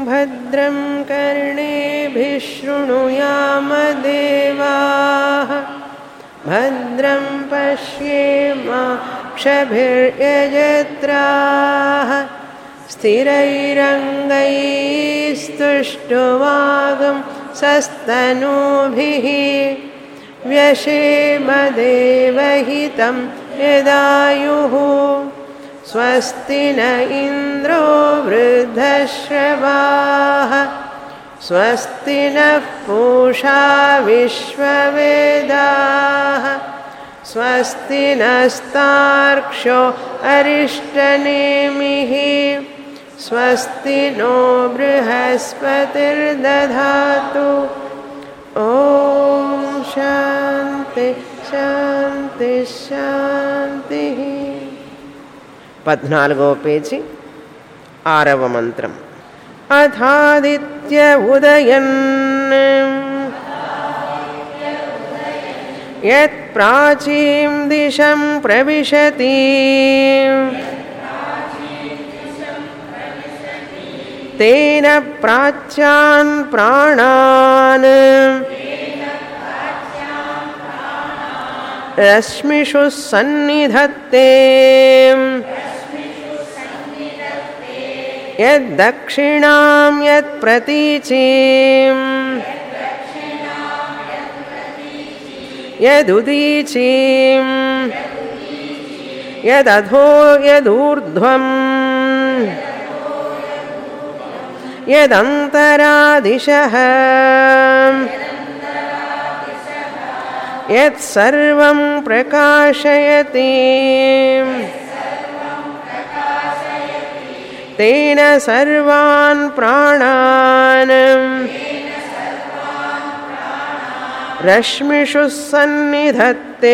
भद्रं कर्णेभिः शृणुयामदेवाः भद्रं पश्येमाक्षभिर्यजत्राः स्थिरैरङ्गैस्तुष्टुवागं सस्तनूभिः व्यशेमदेवहितं यदायुः स्वस्ति न इन्द्रो वृद्धश्रवाः स्वस्ति नः पूषा विश्ववेदाः स्वस्ति नस्तार्क्ष्यो अरिष्टनेमिः स्वस्ति नो बृहस्पतिर्दधातु ॐ शान्ति शान्ति शान्तिः పద్నాలుగవ పేజీ ఆరవ మంత్రం అథాదిత్య ఉదయన్ యత్ ప్రాచీం దిశం ప్రవిశతి తేన ప్రాచ్యాన్ ప్రాణాన్ రశ్మిషు సన్నిధత్తే यद्दक्षिणां यत्प्रतीचीं यदुदीचीं यदधो यदूर्ध्वम् यदन्तरादिशः यत्सर्वं प्रकाशयति तेन सर्वान् प्राणान् रश्मिषु सन्निधत्ते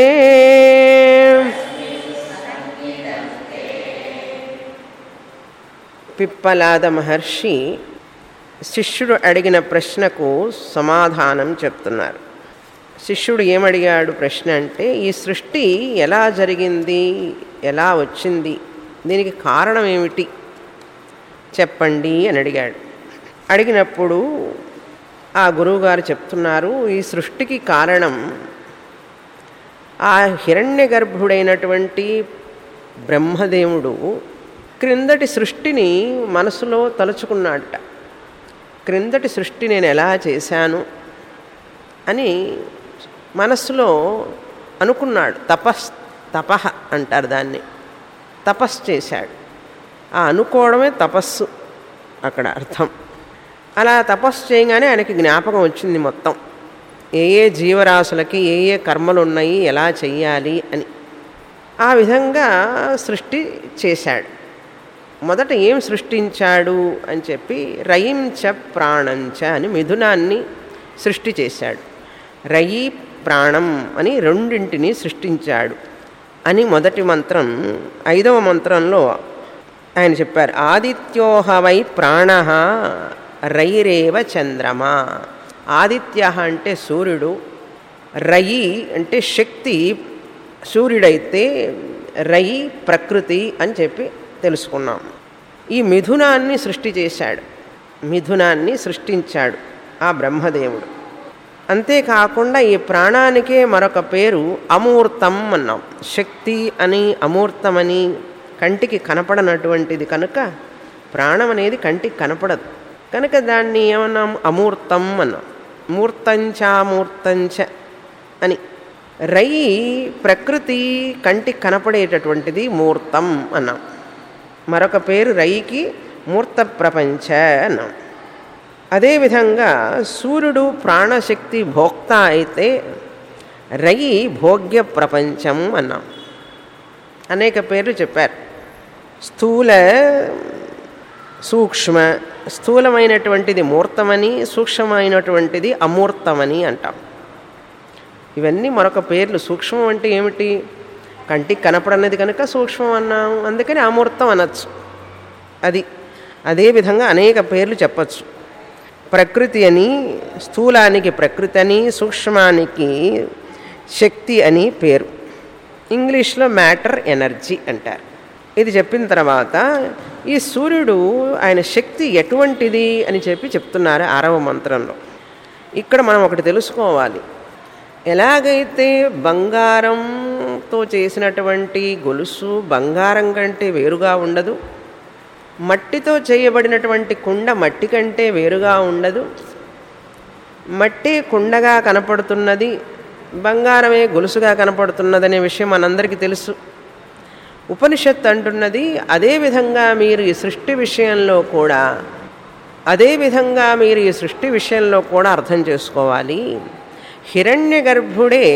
పిప్పలాద మహర్షి శిష్యుడు అడిగిన ప్రశ్నకు సమాధానం చెప్తున్నారు శిష్యుడు ఏమడిగాడు ప్రశ్న అంటే ఈ సృష్టి ఎలా జరిగింది ఎలా వచ్చింది దీనికి కారణం ఏమిటి చెప్పండి అని అడిగాడు అడిగినప్పుడు ఆ గురువుగారు చెప్తున్నారు ఈ సృష్టికి కారణం ఆ హిరణ్య గర్భుడైనటువంటి బ్రహ్మదేవుడు క్రిందటి సృష్టిని మనసులో తలుచుకున్నాడట క్రిందటి సృష్టి నేను ఎలా చేశాను అని మనస్సులో అనుకున్నాడు తపస్ తపహ అంటారు దాన్ని తపస్సు చేశాడు ఆ అనుకోవడమే తపస్సు అక్కడ అర్థం అలా తపస్సు చేయగానే ఆయనకి జ్ఞాపకం వచ్చింది మొత్తం ఏ ఏ జీవరాశులకి ఏ ఏ కర్మలు ఉన్నాయి ఎలా చెయ్యాలి అని ఆ విధంగా సృష్టి చేశాడు మొదట ఏం సృష్టించాడు అని చెప్పి రయించ ప్రాణంచ అని మిథునాన్ని సృష్టి చేశాడు రయి ప్రాణం అని రెండింటిని సృష్టించాడు అని మొదటి మంత్రం ఐదవ మంత్రంలో ఆయన చెప్పారు ఆదిత్యోహ వై ప్రాణ రైరేవ చంద్రమా ఆదిత్య అంటే సూర్యుడు రయి అంటే శక్తి సూర్యుడైతే రయి ప్రకృతి అని చెప్పి తెలుసుకున్నాం ఈ మిథునాన్ని సృష్టి చేశాడు మిథునాన్ని సృష్టించాడు ఆ బ్రహ్మదేవుడు అంతేకాకుండా ఈ ప్రాణానికే మరొక పేరు అమూర్తం అన్నాం శక్తి అని అమూర్తమని కంటికి కనపడనటువంటిది కనుక ప్రాణం అనేది కంటికి కనపడదు కనుక దాన్ని ఏమన్నాం అమూర్తం అన్నాం మూర్తంచామూర్తంచ అని రై ప్రకృతి కంటికి కనపడేటటువంటిది మూర్తం అన్నాం మరొక పేరు రైకి మూర్త ప్రపంచ అన్నాం అదేవిధంగా సూర్యుడు ప్రాణశక్తి భోక్త అయితే రై భోగ్య ప్రపంచం అన్నాం అనేక పేర్లు చెప్పారు స్థూల సూక్ష్మ స్థూలమైనటువంటిది మూర్తమని సూక్ష్మమైనటువంటిది అమూర్తమని అంటాం ఇవన్నీ మరొక పేర్లు సూక్ష్మం అంటే ఏమిటి కంటికి కనపడన్నది కనుక సూక్ష్మం అన్నాం అందుకని అమూర్తం అనొచ్చు అది అదేవిధంగా అనేక పేర్లు చెప్పచ్చు ప్రకృతి అని స్థూలానికి ప్రకృతి అని సూక్ష్మానికి శక్తి అని పేరు ఇంగ్లీష్లో మ్యాటర్ ఎనర్జీ అంటారు ఇది చెప్పిన తర్వాత ఈ సూర్యుడు ఆయన శక్తి ఎటువంటిది అని చెప్పి చెప్తున్నారు ఆరవ మంత్రంలో ఇక్కడ మనం ఒకటి తెలుసుకోవాలి ఎలాగైతే బంగారంతో చేసినటువంటి గొలుసు బంగారం కంటే వేరుగా ఉండదు మట్టితో చేయబడినటువంటి కుండ మట్టి కంటే వేరుగా ఉండదు మట్టి కుండగా కనపడుతున్నది బంగారమే గొలుసుగా కనపడుతున్నదనే విషయం మనందరికీ తెలుసు ఉపనిషత్ అంటున్నది అదేవిధంగా మీరు ఈ సృష్టి విషయంలో కూడా అదేవిధంగా మీరు ఈ సృష్టి విషయంలో కూడా అర్థం చేసుకోవాలి హిరణ్య గర్భుడే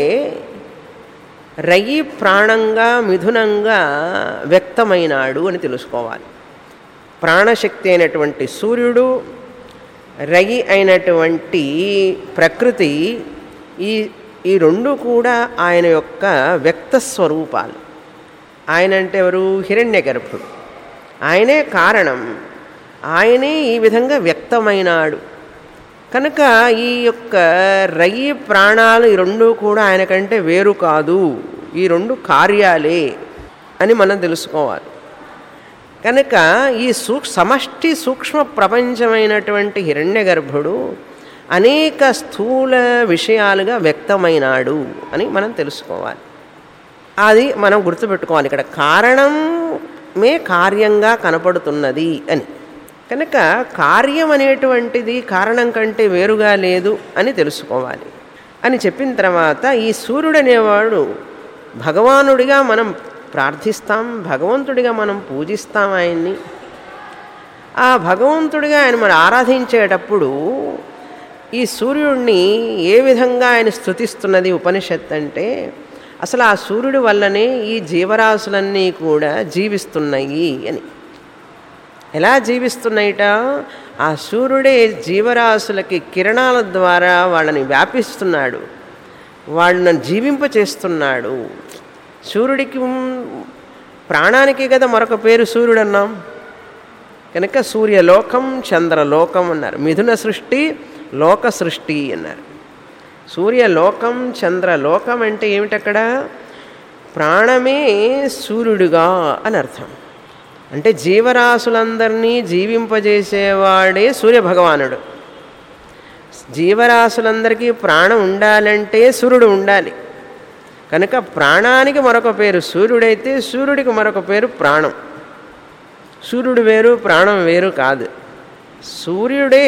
రయి ప్రాణంగా మిథునంగా వ్యక్తమైనాడు అని తెలుసుకోవాలి ప్రాణశక్తి అయినటువంటి సూర్యుడు రగి అయినటువంటి ప్రకృతి ఈ ఈ రెండు కూడా ఆయన యొక్క వ్యక్త స్వరూపాలు ఆయన అంటే ఎవరు హిరణ్య గర్భుడు ఆయనే కారణం ఆయనే ఈ విధంగా వ్యక్తమైనాడు కనుక ఈ యొక్క రయ్యి ప్రాణాలు ఈ రెండు కూడా ఆయన కంటే వేరు కాదు ఈ రెండు కార్యాలే అని మనం తెలుసుకోవాలి కనుక ఈ సూక్ సమష్టి సూక్ష్మ ప్రపంచమైనటువంటి హిరణ్య గర్భుడు అనేక స్థూల విషయాలుగా వ్యక్తమైనాడు అని మనం తెలుసుకోవాలి అది మనం గుర్తుపెట్టుకోవాలి ఇక్కడ కారణమే కార్యంగా కనపడుతున్నది అని కనుక కార్యం అనేటువంటిది కారణం కంటే వేరుగా లేదు అని తెలుసుకోవాలి అని చెప్పిన తర్వాత ఈ సూర్యుడు అనేవాడు భగవానుడిగా మనం ప్రార్థిస్తాం భగవంతుడిగా మనం పూజిస్తాం ఆయన్ని ఆ భగవంతుడిగా ఆయన మనం ఆరాధించేటప్పుడు ఈ సూర్యుడిని ఏ విధంగా ఆయన స్థుతిస్తున్నది ఉపనిషత్ అంటే అసలు ఆ సూర్యుడి వల్లనే ఈ జీవరాశులన్నీ కూడా జీవిస్తున్నాయి అని ఎలా జీవిస్తున్నాయిట ఆ సూర్యుడే జీవరాశులకి కిరణాల ద్వారా వాళ్ళని వ్యాపిస్తున్నాడు వాళ్ళని జీవింపచేస్తున్నాడు సూర్యుడికి ప్రాణానికి కదా మరొక పేరు సూర్యుడు అన్నాం కనుక సూర్యలోకం చంద్రలోకం అన్నారు మిథున సృష్టి లోక సృష్టి అన్నారు సూర్యలోకం చంద్రలోకం అంటే ఏమిటక్కడ ప్రాణమే సూర్యుడుగా అని అర్థం అంటే జీవరాశులందరినీ జీవింపజేసేవాడే సూర్యభగవానుడు జీవరాశులందరికీ ప్రాణం ఉండాలంటే సూర్యుడు ఉండాలి కనుక ప్రాణానికి మరొక పేరు సూర్యుడైతే సూర్యుడికి మరొక పేరు ప్రాణం సూర్యుడు వేరు ప్రాణం వేరు కాదు సూర్యుడే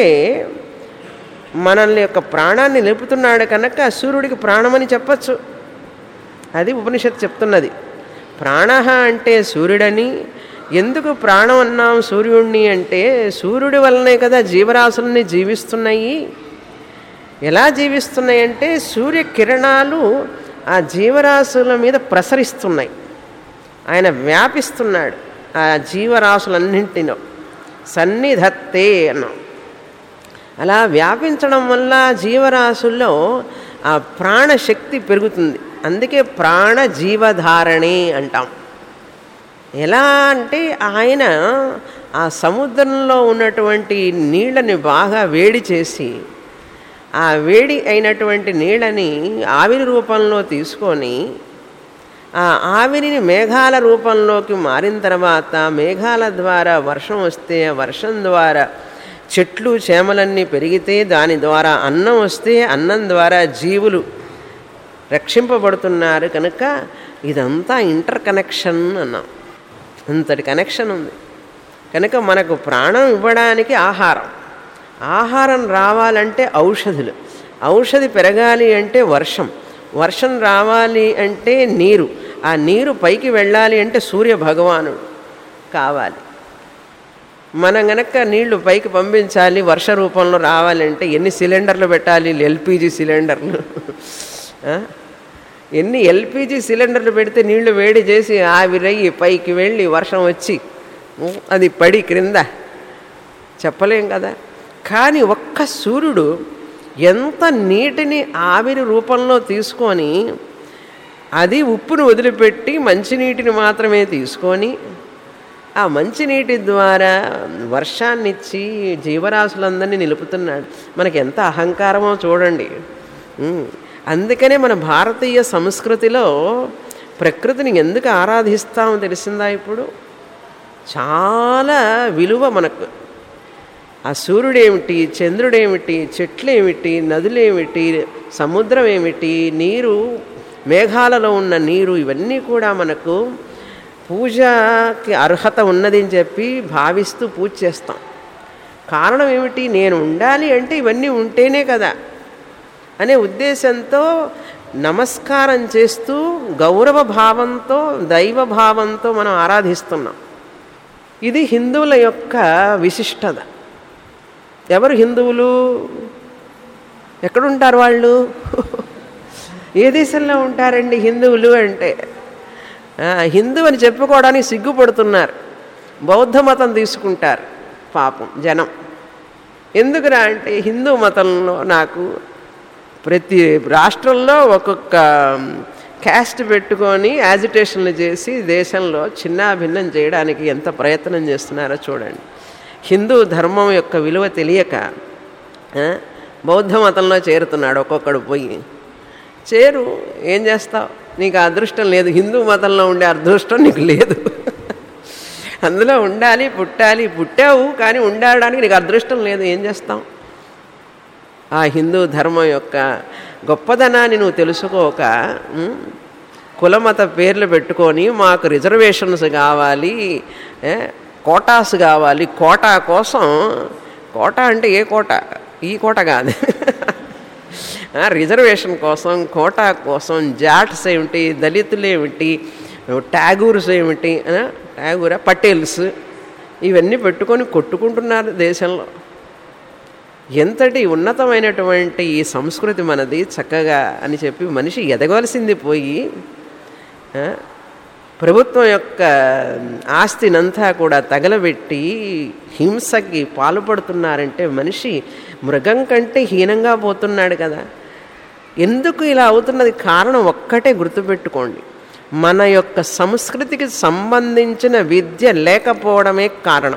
మనల్ని యొక్క ప్రాణాన్ని నిలుపుతున్నాడు కనుక సూర్యుడికి ప్రాణమని చెప్పచ్చు అది ఉపనిషత్తు చెప్తున్నది ప్రాణ అంటే సూర్యుడని ఎందుకు ప్రాణం అన్నాం సూర్యుడిని అంటే సూర్యుడి వల్లనే కదా జీవరాశుల్ని జీవిస్తున్నాయి ఎలా జీవిస్తున్నాయి అంటే సూర్యకిరణాలు ఆ జీవరాశుల మీద ప్రసరిస్తున్నాయి ఆయన వ్యాపిస్తున్నాడు ఆ జీవరాశులన్నింటిలో సన్నిధత్తే అన్నాం అలా వ్యాపించడం వల్ల జీవరాశుల్లో ఆ ప్రాణశక్తి పెరుగుతుంది అందుకే ప్రాణ జీవధారణి అంటాం ఎలా అంటే ఆయన ఆ సముద్రంలో ఉన్నటువంటి నీళ్ళని బాగా వేడి చేసి ఆ వేడి అయినటువంటి నీళ్ళని ఆవిరి రూపంలో తీసుకొని ఆ ఆవిరిని మేఘాల రూపంలోకి మారిన తర్వాత మేఘాల ద్వారా వర్షం వస్తే ఆ వర్షం ద్వారా చెట్లు చేమలన్నీ పెరిగితే దాని ద్వారా అన్నం వస్తే అన్నం ద్వారా జీవులు రక్షింపబడుతున్నారు కనుక ఇదంతా ఇంటర్ కనెక్షన్ అన్నాం అంతటి కనెక్షన్ ఉంది కనుక మనకు ప్రాణం ఇవ్వడానికి ఆహారం ఆహారం రావాలంటే ఔషధులు ఔషధి పెరగాలి అంటే వర్షం వర్షం రావాలి అంటే నీరు ఆ నీరు పైకి వెళ్ళాలి అంటే సూర్య భగవానుడు కావాలి మనం గనక నీళ్లు పైకి పంపించాలి వర్ష రూపంలో రావాలంటే ఎన్ని సిలిండర్లు పెట్టాలి ఎల్పిజి సిలిండర్లు ఆ? ఎన్ని ఎల్పిజి సిలిండర్లు పెడితే నీళ్లు వేడి చేసి ఆవిరయ్యి పైకి వెళ్ళి వర్షం వచ్చి ఉ, అది పడి క్రింద చెప్పలేం కదా కానీ ఒక్క సూర్యుడు ఎంత నీటిని ఆవిరి రూపంలో తీసుకొని అది ఉప్పును వదిలిపెట్టి మంచినీటిని మాత్రమే తీసుకొని ఆ మంచినీటి ద్వారా వర్షాన్నిచ్చి జీవరాశులందరినీ నిలుపుతున్నాడు మనకి ఎంత అహంకారమో చూడండి ఉమ్. అందుకనే మన భారతీయ సంస్కృతిలో ప్రకృతిని ఎందుకు ఆరాధిస్తామో తెలిసిందా ఇప్పుడు చాలా విలువ మనకు ఆ సూర్యుడేమిటి చంద్రుడేమిటి చెట్లేమిటి నదులేమిటి సముద్రం ఏమిటి నీరు మేఘాలలో ఉన్న నీరు ఇవన్నీ కూడా మనకు పూజకి అర్హత ఉన్నది అని చెప్పి భావిస్తూ పూజ చేస్తాం కారణం ఏమిటి నేను ఉండాలి అంటే ఇవన్నీ ఉంటేనే కదా అనే ఉద్దేశంతో నమస్కారం చేస్తూ గౌరవ భావంతో దైవ భావంతో మనం ఆరాధిస్తున్నాం ఇది హిందువుల యొక్క విశిష్టత ఎవరు హిందువులు ఎక్కడుంటారు వాళ్ళు ఏ దేశంలో ఉంటారండి హిందువులు అంటే ఆ, హిందూ అని చెప్పుకోవడానికి సిగ్గుపడుతున్నారు బౌద్ధ మతం తీసుకుంటారు పాపం జనం ఎందుకురా అంటే హిందూ మతంలో నాకు ప్రతి రాష్ట్రంలో ఒక్కొక్క క్యాస్ట్ పెట్టుకొని యాజిటేషన్లు చేసి దేశంలో చిన్నాభిన్నం చేయడానికి ఎంత ప్రయత్నం చేస్తున్నారో చూడండి హిందూ ధర్మం యొక్క విలువ తెలియక ఆ, బౌద్ధ మతంలో చేరుతున్నాడు ఒక్కొక్కడు పోయి చేరు ఏం చేస్తావు నీకు ఆ అదృష్టం లేదు హిందూ మతంలో ఉండే అదృష్టం నీకు లేదు అందులో ఉండాలి పుట్టాలి పుట్టావు కానీ ఉండడానికి నీకు అదృష్టం లేదు ఏం చేస్తాం ఆ హిందూ ధర్మం యొక్క గొప్పదనాన్ని నువ్వు తెలుసుకోక ఉమ్, కులమత పేర్లు పెట్టుకొని మాకు రిజర్వేషన్స్ కావాలి ఏ, కోటాస్ కావాలి కోటా కోసం కోట అంటే ఏ కోట ఈ కోట కాదు ఆ, రిజర్వేషన్ కోసం కోటా కోసం జాట్స్ ఏమిటి దళితులు ఏమిటి ట్యాగూర్స్ ఏమిటి ఆ, ట్యాగూరా పటేల్స్ ఇవన్నీ పెట్టుకొని కొట్టుకుంటున్నారు దేశంలో ఎంతటి ఉన్నతమైనటువంటి ఈ సంస్కృతి మనది చక్కగా అని చెప్పి మనిషి ఎదగవలసింది పోయి ఆ, ప్రభుత్వం యొక్క ఆస్తినంతా కూడా తగలబెట్టి హింసకి పాల్పడుతున్నారంటే మనిషి మృగం కంటే హీనంగా పోతున్నాడు కదా ఎందుకు ఇలా అవుతున్నది కారణం ఒక్కటే గుర్తుపెట్టుకోండి మన యొక్క సంస్కృతికి సంబంధించిన విద్య లేకపోవడమే కారణం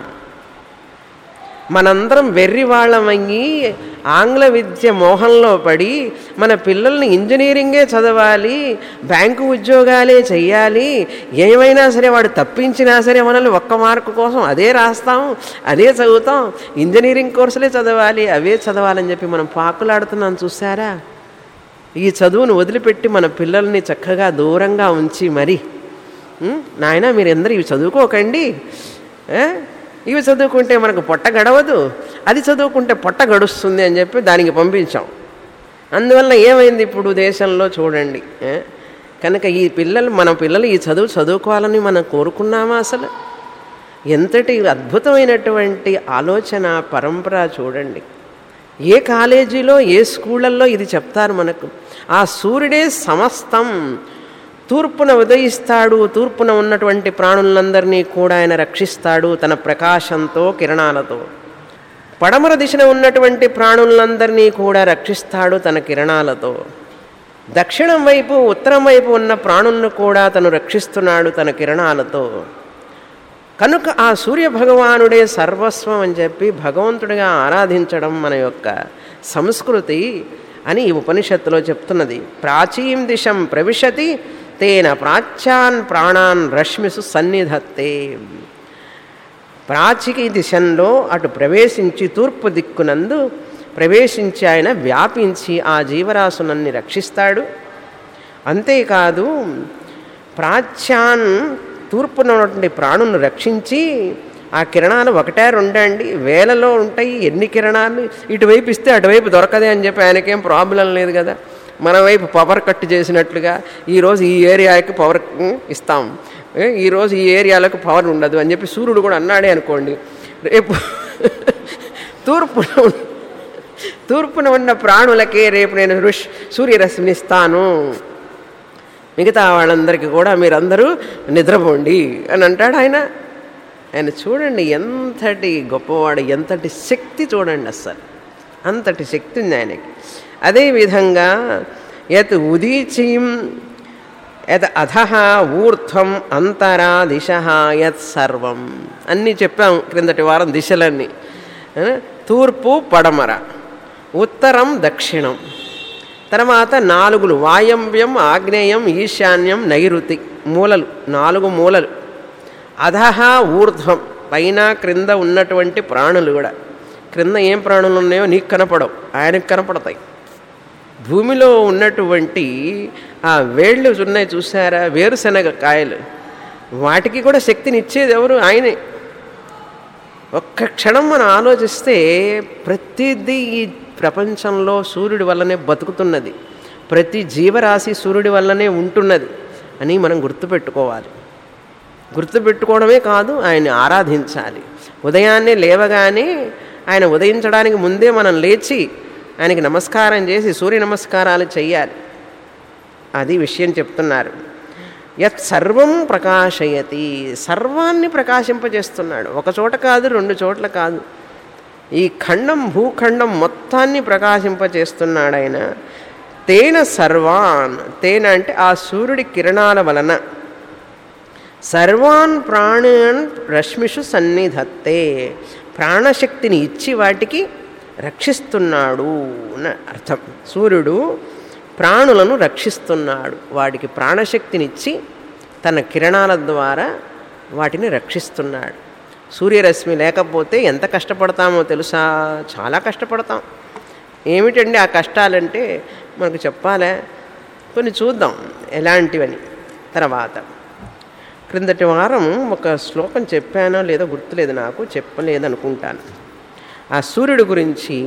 మనందరం వెర్రి వాళ్ళమయ్యి ఆంగ్ల విద్య మోహంలో పడి మన పిల్లల్ని ఇంజనీరింగే చదవాలి బ్యాంకు ఉద్యోగాలే చెయ్యాలి ఏమైనా సరే వాడు తప్పించినా సరే మనల్ని ఒక్క మార్కు కోసం అదే రాస్తాం అదే చదువుతాం ఇంజనీరింగ్ కోర్సులే చదవాలి అవే చదవాలని చెప్పి మనం పాకులాడుతున్నాం చూసారా ఈ చదువును వదిలిపెట్టి మన పిల్లల్ని చక్కగా దూరంగా ఉంచి మరి ఉం? నాయనా మీరందరూ ఇవి చదువుకోకండి ఏ? ఇవి చదువుకుంటే మనకు పొట్ట గడవదు అది చదువుకుంటే పొట్ట గడుస్తుంది అని చెప్పి దానికి పంపించాం అందువల్ల ఏమైంది ఇప్పుడు దేశంలో చూడండి ఏ? కనుక ఈ పిల్లలు మన పిల్లలు ఈ చదువు చదువుకోవాలని మనం కోరుకున్నామా అసలు ఎంతటి అద్భుతమైనటువంటి ఆలోచన పరంపర చూడండి ఏ కాలేజీలో ఏ స్కూళ్ళల్లో ఇది చెప్తారు మనకు ఆ సూర్యుడే సమస్తం తూర్పున ఉదయిస్తాడు తూర్పున ఉన్నటువంటి ప్రాణులందరినీ కూడా ఆయన రక్షిస్తాడు తన ప్రకాశంతో కిరణాలతో పడమర దిశన ఉన్నటువంటి ప్రాణులందరినీ కూడా రక్షిస్తాడు తన కిరణాలతో దక్షిణం వైపు ఉత్తరం వైపు ఉన్న ప్రాణులను కూడా తను రక్షిస్తున్నాడు తన కిరణాలతో కనుక ఆ సూర్య భగవానుడే సర్వస్వం అని చెప్పి భగవంతుడిగా ఆరాధించడం మన యొక్క సంస్కృతి అని ఈ ఉపనిషత్తులో చెప్తున్నది ప్రాచీం దిశం ప్రవిశతి తేన ప్రాచ్యాన్ ప్రాణాన్ రశ్మిసు సన్నిధత్తే ప్రాచికి దిశంలో అటు ప్రవేశించి తూర్పు దిక్కునందు ప్రవేశించి ఆయన వ్యాపించి ఆ జీవరాశులన్నీ రక్షిస్తాడు అంతేకాదు ప్రాచ్యాన్ తూర్పున ఉన్నటువంటి ప్రాణులను రక్షించి ఆ కిరణాలు ఒకటే రెండండి వేలలో ఉంటాయి ఎన్ని కిరణాలు ఇటువైపు ఇస్తే అటువైపు దొరకదే అని చెప్పి ఆయనకేం ప్రాబ్లం లేదు కదా మన వైపు పవర్ కట్ చేసినట్లుగా ఈరోజు ఈ ఏరియాకి పవర్ ఇస్తాం ఏ, ఈరోజు ఈ ఏరియాలకు పవర్ ఉండదు అని చెప్పి సూర్యుడు కూడా అన్నాడే అనుకోండి రేపు తూర్పున ఉన్న- తూర్పున ఉన్న ప్రాణులకే రేపు నేను ఋష్ సూర్యరశ్మిని ఇస్తాను మిగతా వాళ్ళందరికీ కూడా మీరందరూ నిద్రపోండి అని అంటాడు ఆయన ఆయన చూడండి ఎంతటి గొప్పవాడు ఎంతటి శక్తి చూడండి అస్సలు అంతటి శక్తి ఉంది ఆయనకి అదేవిధంగా యత్ ఉదీచీం యత్ అధ ఊర్ధ్వం అంతరా దిశ యత్ సర్వం అన్నీ చెప్పాం క్రిందటి వారం దిశలన్నీ ఆ, తూర్పు పడమర ఉత్తరం దక్షిణం తర్వాత నాలుగులు వాయవ్యం ఆగ్నేయం ఈశాన్యం నైరుతి మూలలు నాలుగు మూలలు అధహ ఊర్ధ్వం పైన క్రింద ఉన్నటువంటి ప్రాణులు కూడా క్రింద ఏం ప్రాణులు ఉన్నాయో నీకు కనపడవు ఆయనకు కనపడతాయి భూమిలో ఉన్నటువంటి ఆ వేళ్ళు ఉన్నాయి చూసారా వేరుశనగ కాయలు వాటికి కూడా శక్తిని ఇచ్చేది ఎవరు ఆయనే ఒక్క క్షణం మనం ఆలోచిస్తే ప్రతిదీ ఈ ప్రపంచంలో సూర్యుడి వల్లనే బతుకుతున్నది ప్రతి జీవరాశి సూర్యుడి వల్లనే ఉంటున్నది అని మనం గుర్తుపెట్టుకోవాలి గుర్తుపెట్టుకోవడమే కాదు ఆయన్ని ఆరాధించాలి ఉదయాన్నే లేవగానే ఆయన ఉదయించడానికి ముందే మనం లేచి ఆయనకి నమస్కారం చేసి సూర్య నమస్కారాలు చెయ్యాలి అది విషయం చెప్తున్నారు యత్ సర్వం ప్రకాశయతి సర్వాన్ని ప్రకాశింపజేస్తున్నాడు ఒక చోట కాదు రెండు చోట్ల కాదు ఈ ఖండం భూఖండం మొత్తాన్ని ప్రకాశింపజేస్తున్నాడు ఆయన తేన సర్వాన్ తేన అంటే ఆ సూర్యుడి కిరణాల వలన సర్వాన్ ప్రాణాన్ రశ్మిషు సన్నిధత్తే ప్రాణశక్తిని ఇచ్చి వాటికి రక్షిస్తున్నాడు అని అర్థం సూర్యుడు ప్రాణులను రక్షిస్తున్నాడు వాడికి ప్రాణశక్తినిచ్చి తన కిరణాల ద్వారా వాటిని రక్షిస్తున్నాడు సూర్యరశ్మి లేకపోతే ఎంత కష్టపడతామో తెలుసా చాలా కష్టపడతాం ఏమిటండి ఆ కష్టాలంటే మనకు చెప్పాలే కొన్ని చూద్దాం ఎలాంటివని తర్వాత క్రిందటి వారం ఒక శ్లోకం చెప్పానో లేదో గుర్తులేదు నాకు చెప్పలేదనుకుంటాను ఆ సూర్యుడి గురించి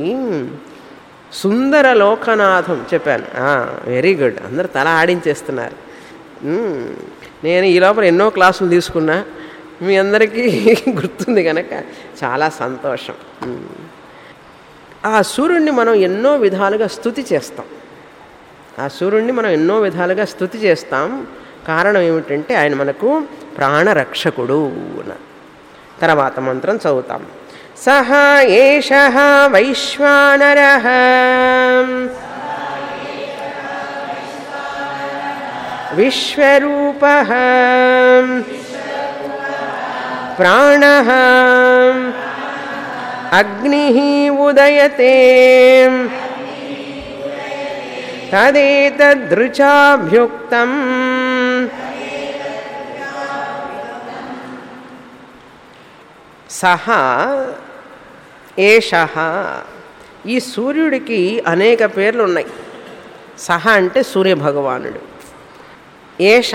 సుందర లోకనాథం చెప్పాను వెరీ గుడ్ అందరు తల ఆడించేస్తున్నారు మ్మ్. నేను ఈ లోపల ఎన్నో క్లాసులు తీసుకున్నా మీ అందరికీ గుర్తుంది కనుక చాలా సంతోషం మ్మ్. ఆ సూర్యుడిని మనం ఎన్నో విధాలుగా స్థుతి చేస్తాం ఆ సూర్యుడిని మనం ఎన్నో విధాలుగా స్థుతి చేస్తాం కారణం ఏమిటంటే ఆయన మనకు ప్రాణరక్షకుడు అన్నారు తర్వాత మంత్రం చదువుతాం సహ ఏష వైశ్వానర విశ్వరూప ప్రాణ అగ్ని ఉదయతే తదేతదృచాభ్యుక్తం సహ ఏష ఈ సూర్యుడికి అనేక పేర్లు ఉన్నాయి సహ అంటే సూర్యభగవానుడు ఏష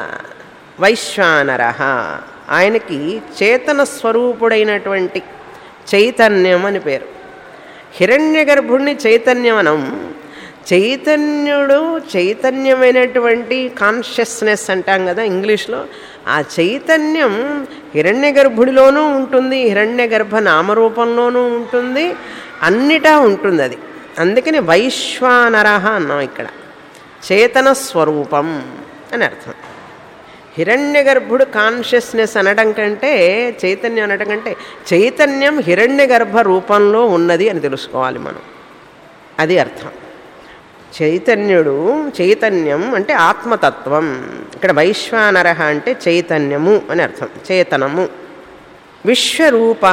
వైశ్వానర ఆయనకి చేతన స్వరూపుడైనటువంటి చైతన్యం అని పేరు హిరణ్య గర్భుణ్ణి చైతన్యమనం చైతన్యుడు చైతన్యమైనటువంటి కాన్షియస్నెస్ అంటాం కదా ఇంగ్లీష్లో ఆ చైతన్యం హిరణ్య గర్భుడిలోనూ ఉంటుంది హిరణ్య గర్భ నామరూపంలోనూ ఉంటుంది అన్నిటా ఉంటుంది అది అందుకని వైశ్వానర అన్నాం ఇక్కడ చేతన స్వరూపం అని అర్థం హిరణ్య గర్భుడు కాన్షియస్నెస్ అనడం కంటే చైతన్యం అనడం కంటే చైతన్యం హిరణ్య గర్భ రూపంలో ఉన్నది అని తెలుసుకోవాలి మనం అది అర్థం చైతన్యుడు చైతన్యం అంటే ఆత్మతత్వం ఇక్కడ వైశ్వానర అంటే చైతన్యము అని అర్థం చేతనము విశ్వరూప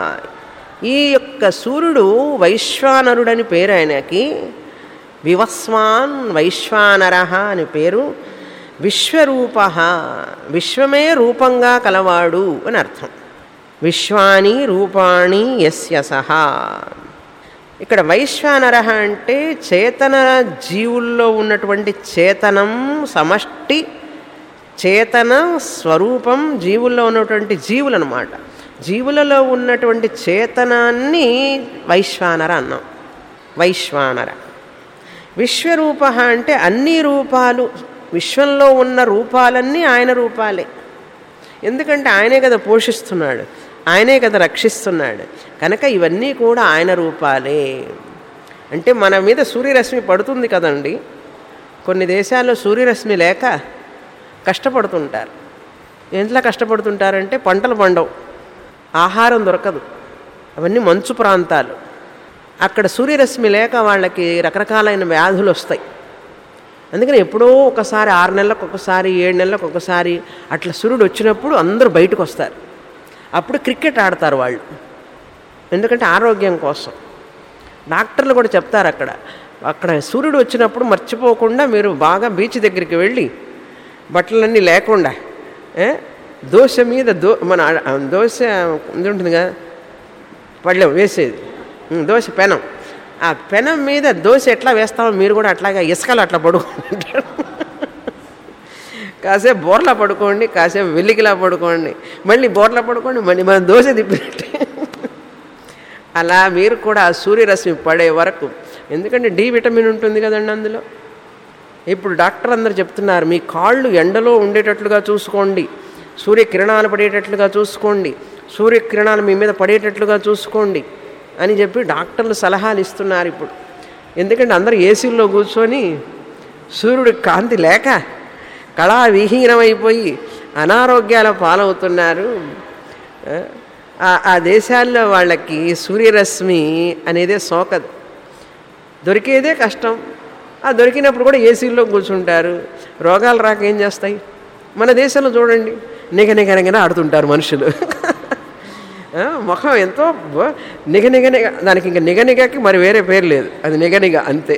ఈ యొక్క సూర్యుడు వైశ్వానరుడని పేరు ఆయనకి వివస్వాన్ వైశ్వానర అని పేరు విశ్వరూప విశ్వమే రూపంగా కలవాడు అని అర్థం విశ్వాని రూపాణి యస్య సహా ఇక్కడ వైశ్వానర అంటే చేతన జీవుల్లో ఉన్నటువంటి చేతనం సమష్టి చేతన స్వరూపం జీవుల్లో ఉన్నటువంటి జీవులు అనమాట జీవులలో ఉన్నటువంటి చేతనాన్ని వైశ్వానర అన్నాం వైశ్వానర విశ్వరూప అంటే అన్ని రూపాలు విశ్వంలో ఉన్న రూపాలన్నీ ఆయన రూపాలే ఎందుకంటే ఆయనే కదా పోషిస్తున్నాడు ఆయనే కదా రక్షిస్తున్నాడు కనుక ఇవన్నీ కూడా ఆయన రూపాలే అంటే మన మీద సూర్యరశ్మి పడుతుంది కదండి కొన్ని దేశాల్లో సూర్యరశ్మి లేక కష్టపడుతుంటారు ఎంతలా కష్టపడుతుంటారంటే పంటలు పండవు ఆహారం దొరకదు అవన్నీ మంచు ప్రాంతాలు అక్కడ సూర్యరశ్మి లేక వాళ్ళకి రకరకాలైన వ్యాధులు వస్తాయి అందుకని ఎప్పుడో ఒకసారి ఆరు నెలలకు ఒకసారి ఏడు నెలలకు ఒకసారి అట్లా సూర్యుడు వచ్చినప్పుడు అందరూ బయటకు వస్తారు అప్పుడు క్రికెట్ ఆడతారు వాళ్ళు ఎందుకంటే ఆరోగ్యం కోసం డాక్టర్లు కూడా చెప్తారు అక్కడ అక్కడ సూర్యుడు వచ్చినప్పుడు మర్చిపోకుండా మీరు బాగా బీచ్ దగ్గరికి వెళ్ళి బట్టలన్నీ లేకుండా ఏ, దోశ మీద దో మన ఆ దోశ ఇది ఉంటుంది కదా పళ్ళెం వేసేది ఉమ్, దోశ పెనం ఆ పెనం మీద దోశ ఎట్లా వేస్తామో మీరు కూడా అట్లాగా ఇసుకలు అట్లా పడుకుంటారు కాసేపు బోర్లా పడుకోండి కాసేపు వెల్లికిలా పడుకోండి మళ్ళీ బోర్లా పడుకోండి మళ్ళీ మనం దోశ తిప్పినట్టే అలా మీరు కూడా ఆ సూర్యరశ్మి పడే వరకు ఎందుకంటే డి విటమిన్ ఉంటుంది కదండి అందులో ఇప్పుడు డాక్టర్ అందరు చెప్తున్నారు మీ కాళ్ళు ఎండలో ఉండేటట్లుగా చూసుకోండి సూర్యకిరణాలు పడేటట్లుగా చూసుకోండి సూర్యకిరణాలు మీ మీద పడేటట్లుగా చూసుకోండి అని చెప్పి డాక్టర్లు సలహాలు ఇస్తున్నారు ఇప్పుడు ఎందుకంటే అందరూ ఏసీల్లో కూర్చొని సూర్యుడి కాంతి లేక కళా విహీనమైపోయి అనారోగ్యాల పాలవుతున్నారు ఆ- ఆ దేశాల్లో వాళ్ళకి సూర్యరశ్మి అనేదే సోకదు దొరికేదే కష్టం ఆ దొరికినప్పుడు కూడా ఏసీల్లో కూర్చుంటారు రోగాలు రాక ఏం చేస్తాయి మన దేశంలో చూడండి నిగ నిగ నిగన ఆడుతుంటారు మనుషులు ఆ, ముఖం ఎంతో బ- నిగ నిగ నిగ దానికి ఇంకా నిగ నిగకి మరి వేరే పేరు లేదు అది నిగ నిగ అంతే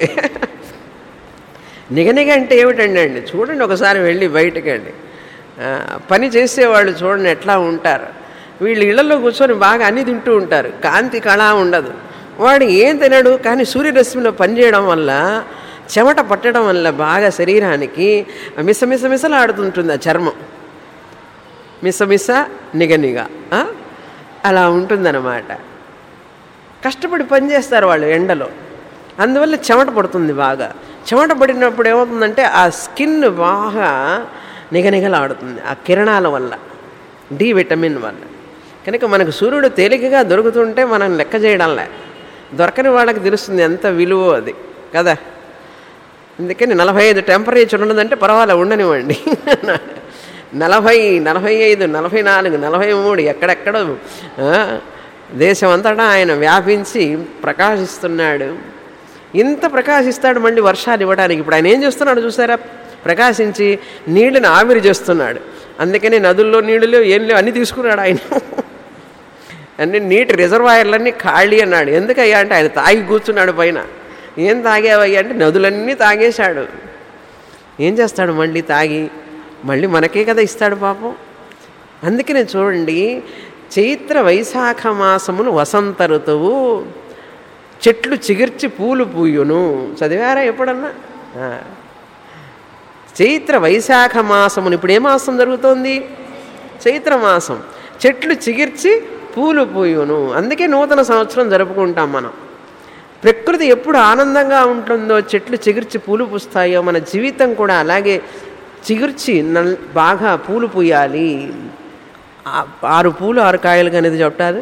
నిగనిగ అంటే ఏమిటండి అండి చూడండి ఒకసారి వెళ్ళి బయటకి అండి ఆ, పని చేసేవాళ్ళు చూడండి ఎట్లా ఉంటారు వీళ్ళు ఇళ్లలో కూర్చొని బాగా అన్ని తింటూ ఉంటారు కాంతి కళ ఉండదు వాడు ఏం తినడు కానీ సూర్యరశ్మిలో పనిచేయడం వల్ల చెమట పట్టడం వల్ల బాగా శరీరానికి మిస మిస మిసలాడుతుంటుంది ఆ చర్మం మిసమిస నిగనిగ ఆ? అలా ఉంటుందన్నమాట కష్టపడి పనిచేస్తారు వాళ్ళు ఎండలో అందువల్ల చెమట పడుతుంది బాగా చెమట పడినప్పుడు ఏమవుతుందంటే ఆ స్కిన్ బాగా నిగనిగలాడుతుంది ఆ కిరణాల వల్ల డి విటమిన్ వల్ల కనుక మనకు సూర్యుడు తేలికగా దొరుకుతుంటే మనం లెక్క చేయడంలే దొరకని వాళ్ళకి తెలుస్తుంది ఎంత విలువ అది కదా అందుకని నలభై ఐదు టెంపరేచర్ ఉన్నదంటే పర్వాలే ఉండనివ్వండి నలభై నలభై ఐదు నలభై నాలుగు నలభై మూడు ఎక్కడెక్కడో ఆ, దేశం అంతటా ఆయన వ్యాపించి ప్రకాశిస్తున్నాడు ఇంత ప్రకాశిస్తాడు మళ్ళీ వర్షాలు ఇవ్వడానికి ఇప్పుడు ఆయన ఏం చేస్తున్నాడు చూసారా ప్రకాశించి నీళ్ళని ఆవిరి చేస్తున్నాడు అందుకని నదుల్లో నీళ్ళు లేవు ఏం లేవు అన్నీ తీసుకున్నాడు ఆయన అన్ని నీటి రిజర్వాయర్లన్నీ ఖాళీ అన్నాడు ఎందుకయ్యా అంటే ఆయన తాగి కూర్చున్నాడు పైన ఏం తాగేవయ్యా అంటే నదులన్నీ తాగేశాడు ఏం చేస్తాడు మళ్ళీ తాగి మళ్ళీ మనకే కదా ఇస్తాడు పాపం అందుకనే చూడండి చైత్ర వైశాఖ మాసమును వసంత ఋతువు చెట్లు చిగిర్చి పూలు పూయును చదివారా ఎప్పుడన్నా ఆ. చైత్ర వైశాఖ మాసమును ఇప్పుడు ఏ మాసం జరుగుతోంది చైత్ర మాసం చెట్లు చిగిర్చి పూలు పూయును అందుకే నూతన సంవత్సరం జరుపుకుంటాం మనం ప్రకృతి ఎప్పుడు ఆనందంగా ఉంటుందో చెట్లు చిగుర్చి పూలు పూస్తాయో మన జీవితం కూడా అలాగే చిగుర్చి నల్ బాగా పూలు పూయాలి ఆ- ఆరు పూలు ఆరు కాయలు అనేది చెప్తారు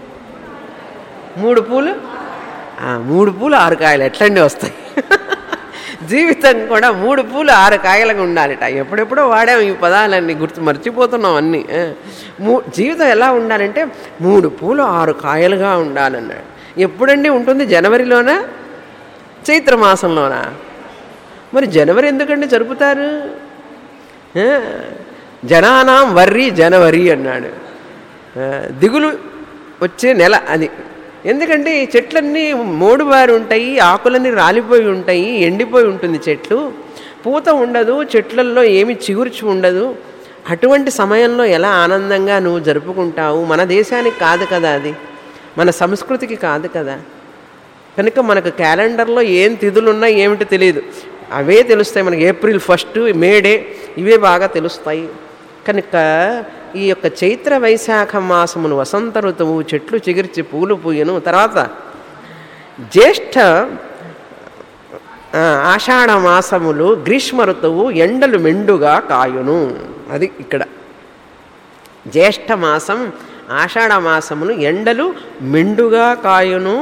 మూడు పూలు ఆ, మూడు పూలు ఆరు కాయలు ఎట్లండి వస్తాయి జీవితం కూడా మూడు పూలు ఆరు కాయలుగా ఉండాలిట ఎప్పుడెప్పుడో వాడాం ఈ పదాలన్నీ గుర్తు మర్చిపోతున్నాం అన్నీ ఆ. మూ జీవితం ఎలా ఉండాలంటే మూడు పూలు ఆరు కాయలుగా ఉండాలన్నాడు ఎప్పుడండి ఉంటుంది జనవరిలోనా చైత్ర మాసంలోనా మరి జనవరి ఎందుకండి జరుపుతారు ఆ, జనానాం వర్రి జనవరి అన్నాడు ఆ, దిగులు వచ్చే నెల అది ఎందుకంటే ఈ చెట్లన్నీ మోడుబారి ఉంటాయి ఆకులన్నీ రాలిపోయి ఉంటాయి ఎండిపోయి ఉంటుంది చెట్లు పూత ఉండదు చెట్లల్లో ఏమి చిగుర్చి ఉండదు అటువంటి సమయంలో ఎలా ఆనందంగా నువ్వు జరుపుకుంటావు మన దేశానికి కాదు కదా అది మన సంస్కృతికి కాదు కదా కనుక మనకు క్యాలెండర్లో ఏం తిథులు ఉన్నాయి ఏమిటి తెలియదు అవే తెలుస్తాయి మనకి ఏప్రిల్ ఫస్ట్ మే డే ఇవే బాగా తెలుస్తాయి కనుక ఈ యొక్క చైత్ర వైశాఖ మాసమును వసంత ఋతువు చెట్లు చిగిర్చి పూలు పూయను తర్వాత జ్యేష్ఠ ఆ, ఆషాఢ మాసములు గ్రీష్మ ఋతువు ఎండలు మెండుగా కాయును అది ఇక్కడ జ్యేష్ఠ మాసం ఆషాఢ మాసమును ఎండలు మెండుగా కాయును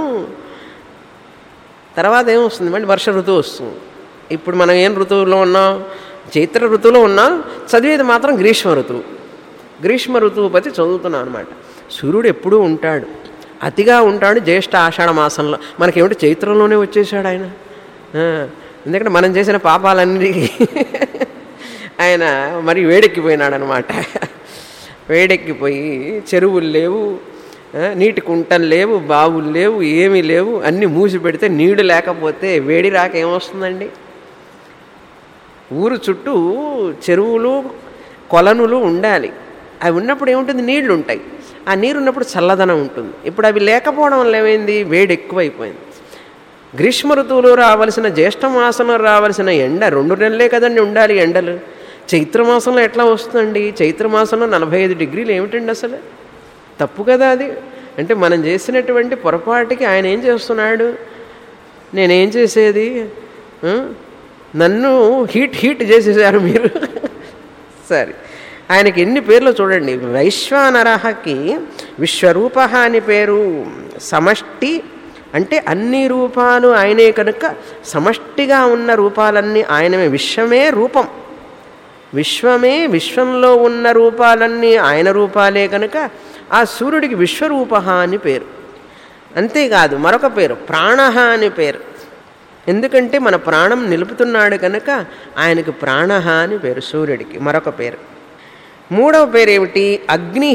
తర్వాత ఏమొస్తుంది మళ్ళీ వర్ష ఋతువు వస్తుంది ఇప్పుడు మనం ఏం ఋతువులో ఉన్నాం చైత్ర ఋతువులో ఉన్నాం చదివేది మాత్రం గ్రీష్మ ఋతువు గ్రీష్మ ఋతువు పతి చదువుతున్నాం అనమాట సూర్యుడు ఎప్పుడూ ఉంటాడు అతిగా ఉంటాడు జ్యేష్ఠ ఆషాఢ మాసంలో మనకేమిటి చైత్రంలోనే వచ్చేసాడు ఆయన ఆ, ఎందుకంటే మనం చేసిన పాపాలన్నీ ఆయన మరి వేడెక్కిపోయినాడు అనమాట వేడెక్కిపోయి చెరువులు లేవు ఆ, నీటి కుంటలు లేవు బావులు లేవు ఏమీ లేవు అన్నీ మూసి పెడితే నీళ్లు లేకపోతే వేడి రాక ఏమొస్తుందండి ఊరు చుట్టూ చెరువులు కొలనులు ఉండాలి అవి ఉన్నప్పుడు ఏముంటుంది నీళ్లు ఉంటాయి ఆ నీరు ఉన్నప్పుడు చల్లదనం ఉంటుంది ఇప్పుడు అవి లేకపోవడం వల్ల ఏమైంది వేడి ఎక్కువైపోయింది గ్రీష్మ ఋతువులో రావాల్సిన జ్యేష్ఠ మాసంలో రావాల్సిన ఎండ రెండు నెలలే కదండి ఉండాలి ఎండలు చైత్రమాసంలో ఎట్లా వస్తుందండి చైత్రమాసంలో నలభై ఐదు డిగ్రీలు ఏమిటండి అసలు తప్పు కదా అది అంటే మనం చేసినటువంటి పొరపాటుకి ఆయన ఏం చేస్తున్నాడు నేనేం చేసేది ఆ? నన్ను హీట్ హీట్ చేసేసారు మీరు సరే ఆయనకి ఎన్ని పేర్లు చూడండి వైశ్వానరహకి విశ్వరూప అని పేరు సమష్టి అంటే అన్ని రూపాలు ఆయనే కనుక సమష్టిగా ఉన్న రూపాలన్నీ ఆయనమే విశ్వమే రూపం విశ్వమే విశ్వంలో ఉన్న రూపాలన్నీ ఆయన రూపాలే కనుక ఆ సూర్యుడికి విశ్వరూప అని పేరు అంతేకాదు మరొక పేరు ప్రాణ అని పేరు ఎందుకంటే మన ప్రాణం నిలుపుతున్నాడు కనుక ఆయనకు ప్రాణ అని పేరు సూర్యుడికి మరొక పేరు మూడవ పేరు ఏమిటి అగ్ని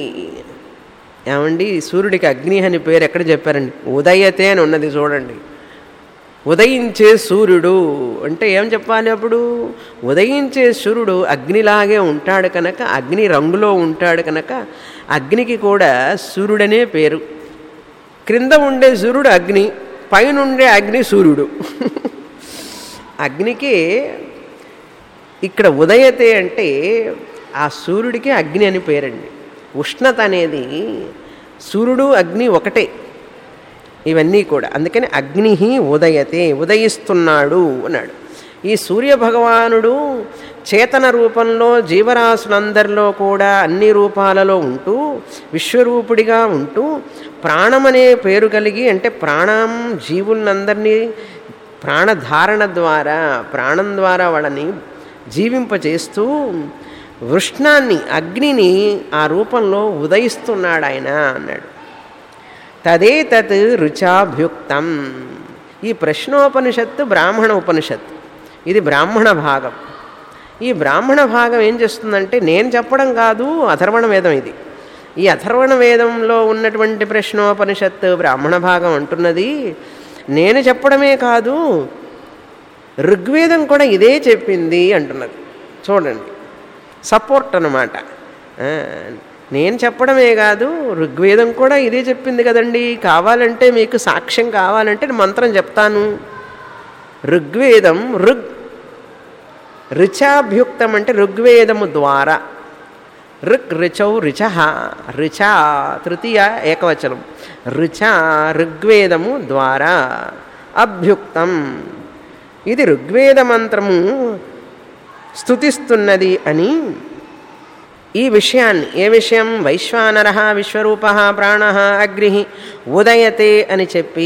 ఏమండి సూర్యుడికి అగ్ని అని పేరు ఎక్కడ చెప్పారండి ఉదయతే అని ఉన్నది చూడండి ఉదయించే సూర్యుడు అంటే ఏం చెప్పాలి అప్పుడు ఉదయించే సూర్యుడు అగ్నిలాగే ఉంటాడు కనుక అగ్ని రంగులో ఉంటాడు కనుక అగ్నికి కూడా సూర్యుడనే పేరు క్రింద ఉండే సూర్యుడు అగ్ని పైన ఉండే అగ్ని సూర్యుడు అగ్నికి ఇక్కడ ఉదయతే అంటే ఆ సూర్యుడికి అగ్ని అని పేరండి ఉష్ణత అనేది సూర్యుడు అగ్ని ఒకటే ఇవన్నీ కూడా అందుకని అగ్ని ఉదయతే ఉదయిస్తున్నాడు అన్నాడు ఈ సూర్య భగవానుడు చేతన రూపంలో జీవరాశులందరిలో కూడా అన్ని రూపాలలో ఉంటూ విశ్వరూపుడిగా ఉంటూ ప్రాణమనే పేరు కలిగి అంటే ప్రాణం జీవులందరినీ ప్రాణధారణ ద్వారా ప్రాణం ద్వారా వాళ్ళని జీవింపచేస్తూ వృష్ణాన్ని అగ్నిని ఆ రూపంలో ఉదయిస్తున్నాడు ఆయన అన్నాడు తదే తత్ రుచాభ్యుక్తం ఈ ప్రశ్నోపనిషత్తు బ్రాహ్మణ ఉపనిషత్తు ఇది బ్రాహ్మణ భాగం ఈ బ్రాహ్మణ భాగం ఏం చేస్తుందంటే నేను చెప్పడం కాదు అథర్వణ వేదం ఇది ఈ అథర్వణ వేదంలో ఉన్నటువంటి ప్రశ్నోపనిషత్తు బ్రాహ్మణ భాగం అంటున్నది నేను చెప్పడమే కాదు ఋగ్వేదం కూడా ఇదే చెప్పింది అంటున్నది చూడండి సపోర్ట్ అన్నమాట ఆ, నేను చెప్పడమే కాదు ఋగ్వేదం కూడా ఇదే చెప్పింది కదండి కావాలంటే మీకు సాక్ష్యం కావాలంటే నేను మంత్రం చెప్తాను ఋగ్వేదం ఋగ్ రుచాభ్యుక్తం అంటే ఋగ్వేదము ద్వారా ఋక్ రుచౌ రుచ రుచ తృతీయ ఏకవచనం రుచ ఋగ్వేదము ద్వారా అభ్యుక్తం ఇది ఋగ్వేద మంత్రము స్థుతిస్తున్నది అని ఈ విషయాన్ని ఏ విషయం వైశ్వానర విశ్వరూప ప్రాణ అగ్ని ఉదయతే అని చెప్పి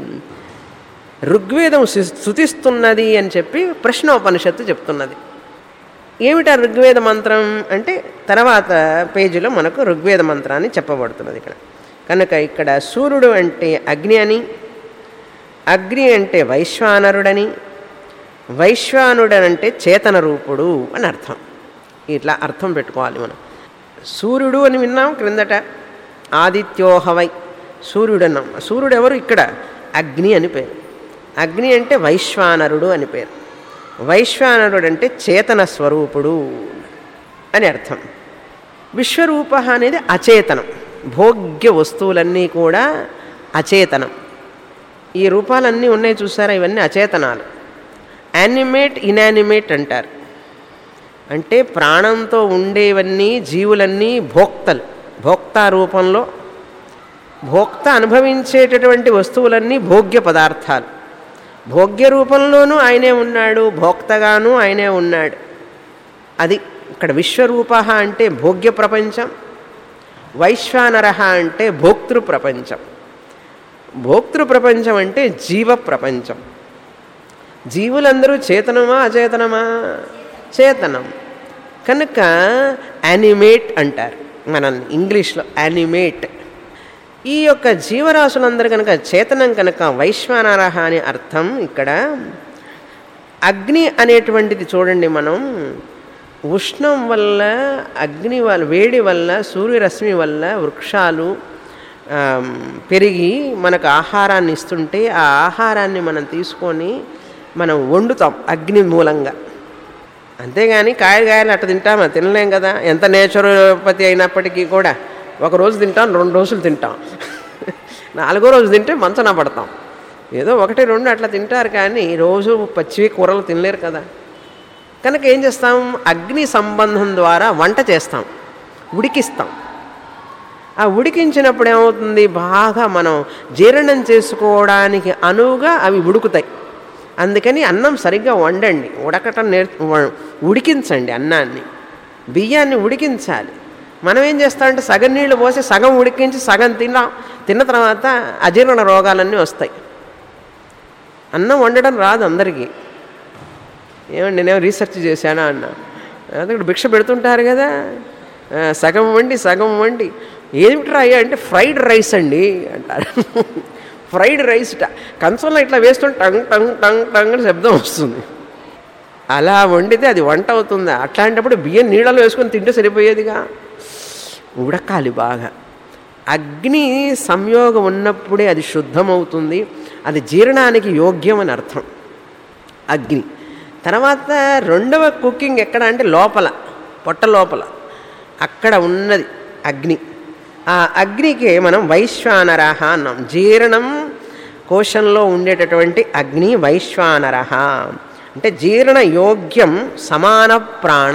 ఋగ్వేదం సు- స్థుతిస్తున్నది అని చెప్పి ప్రశ్నోపనిషత్తు చెప్తున్నది ఏమిటా ఋగ్వేద మంత్రం అంటే తర్వాత పేజీలో మనకు ఋగ్వేద మంత్రాన్ని చెప్పబడుతున్నది ఇక్కడ కనుక ఇక్కడ సూర్యుడు అంటే అగ్ని అని అగ్ని అంటే వైశ్వానరుడని వైశ్వానుడనంటే చేతన రూపుడు అని అర్థం ఇట్లా అర్థం పెట్టుకోవాలి మనం సూర్యుడు అని విన్నాం క్రిందట ఆదిత్యోహవై సూర్యుడు అన్నాం సూర్యుడు ఎవరు ఇక్కడ అగ్ని అని పేరు అగ్ని అంటే వైశ్వానరుడు అని పేరు వైశ్వానరుడు అంటే చేతన స్వరూపుడు అని అర్థం విశ్వరూప అనేది అచేతనం భోగ్య వస్తువులన్నీ కూడా అచేతనం ఈ రూపాలన్నీ ఉన్నాయి చూసారా ఇవన్నీ అచేతనాలు యానిమేట్ ఇనానిమేట్ అంటారు అంటే ప్రాణంతో ఉండేవన్నీ జీవులన్నీ భోక్తలు భోక్త రూపంలో భోక్త అనుభవించేటటువంటి వస్తువులన్నీ భోగ్య పదార్థాలు భోగ్య రూపంలోనూ ఆయనే ఉన్నాడు భోక్తగాను ఆయనే ఉన్నాడు అది ఇక్కడ విశ్వరూప అంటే భోగ్య ప్రపంచం వైశ్వానర అంటే భోక్తృ ప్రపంచం భోక్తృ ప్రపంచం అంటే జీవ ప్రపంచం జీవులందరూ చేతనమా అచేతనమా చేతనం కనుక యానిమేట్ అంటారు మనల్ని ఇంగ్లీష్లో యానిమేట్ ఈ యొక్క జీవరాశులందరూ కనుక చేతనం కనుక వైశ్వానరహ అని అర్థం ఇక్కడ అగ్ని అనేటువంటిది చూడండి మనం ఉష్ణం వల్ల అగ్ని వల్ల వేడి వల్ల సూర్యరశ్మి వల్ల వృక్షాలు ఆమ్, పెరిగి మనకు ఆహారాన్ని ఇస్తుంటే ఆ ఆహారాన్ని మనం తీసుకొని మనం వండుతాం అగ్ని మూలంగా అంతేగాని కాయగాయలు అట్ట తింటామా తినలేం కదా ఎంత నేచురోపతి అయినప్పటికీ కూడా ఒక రోజు తింటాం రెండు రోజులు తింటాం నాలుగో రోజు తింటే మంచన పడతాం ఏదో ఒకటి రెండు అట్లా తింటారు కానీ రోజు పచ్చివి కూరలు తినలేరు కదా కనుక ఏం చేస్తాం అగ్ని సంబంధం ద్వారా వంట చేస్తాం ఉడికిస్తాం ఆ ఉడికించినప్పుడు ఏమవుతుంది బాగా మనం జీర్ణం చేసుకోవడానికి అనువుగా అవి ఉడుకుతాయి అందుకని అన్నం సరిగ్గా వండండి ఉడకటం నేర్ వ- ఉడికించండి అన్నాన్ని బియ్యాన్ని ఉడికించాలి మనం ఏం చేస్తామంటే సగం నీళ్లు పోసి సగం ఉడికించి సగం తిన్నాం తిన్న తర్వాత అజీర్ణ రోగాలన్నీ వస్తాయి అన్నం వండడం రాదు అందరికీ ఏమండి నేనేమో రీసెర్చ్ చేశానా అన్న అదే ఇక్కడ భిక్ష పెడుతుంటారు కదా ఆ, సగం వండి సగం వండి ఏమిట్రా అయ్యా అంటే ఫ్రైడ్ రైస్ అండి అంటారు ఫ్రైడ్ రైస్ కంచంలో ఇట్లా వేస్తుంటే టంగ్ టంగ్ టంగ్ టంగ్ అని శబ్దం వస్తుంది అలా వండితే అది వంట అవుతుందా అట్లాంటప్పుడు బియ్యం నీళ్ళలో వేసుకొని తింటే సరిపోయేదిగా ఉడకాలి బాగా అగ్ని సంయోగం ఉన్నప్పుడే అది శుద్ధమవుతుంది అది జీర్ణానికి యోగ్యం అని అర్థం అగ్ని తర్వాత రెండవ కుకింగ్ ఎక్కడ అంటే లోపల పొట్ట లోపల అక్కడ ఉన్నది అగ్ని ఆ అగ్నికి మనం వైశ్వానరహ అన్నాం జీర్ణం కోశంలో ఉండేటటువంటి అగ్ని వైశ్వానరహ అంటే జీర్ణ యోగ్యం సమాన ప్రాణ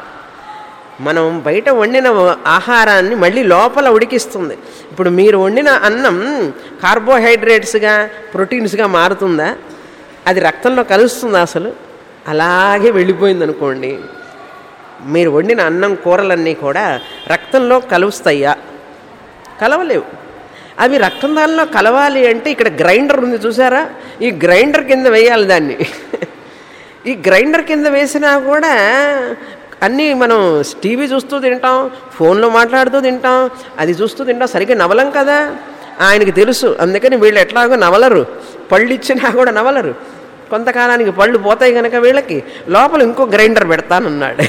మనం బయట వండిన ఆహారాన్ని మళ్ళీ లోపల ఉడికిస్తుంది ఇప్పుడు మీరు వండిన అన్నం కార్బోహైడ్రేట్స్గా ప్రోటీన్స్గా మారుతుందా అది రక్తంలో కలుస్తుందా అసలు అలాగే వెళ్ళిపోయింది అనుకోండి మీరు వండిన అన్నం కూరలన్నీ కూడా రక్తంలో కలుస్తాయా కలవలేవు అవి రక్తం దానిలో కలవాలి అంటే ఇక్కడ గ్రైండర్ ఉంది చూసారా ఈ గ్రైండర్ కింద వేయాలి దాన్ని ఈ గ్రైండర్ కింద వేసినా కూడా అన్నీ మనం టీవీ చూస్తూ తింటాం ఫోన్లో మాట్లాడుతూ తింటాం అది చూస్తూ తింటాం సరిగ్గా నవలం కదా ఆయనకి తెలుసు అందుకని వీళ్ళు ఎట్లాగో నవలరు పళ్ళు ఇచ్చినా కూడా నవలరు కొంతకాలానికి పళ్ళు పోతాయి కనుక వీళ్ళకి లోపల ఇంకో గ్రైండర్ పెడతానన్నాడు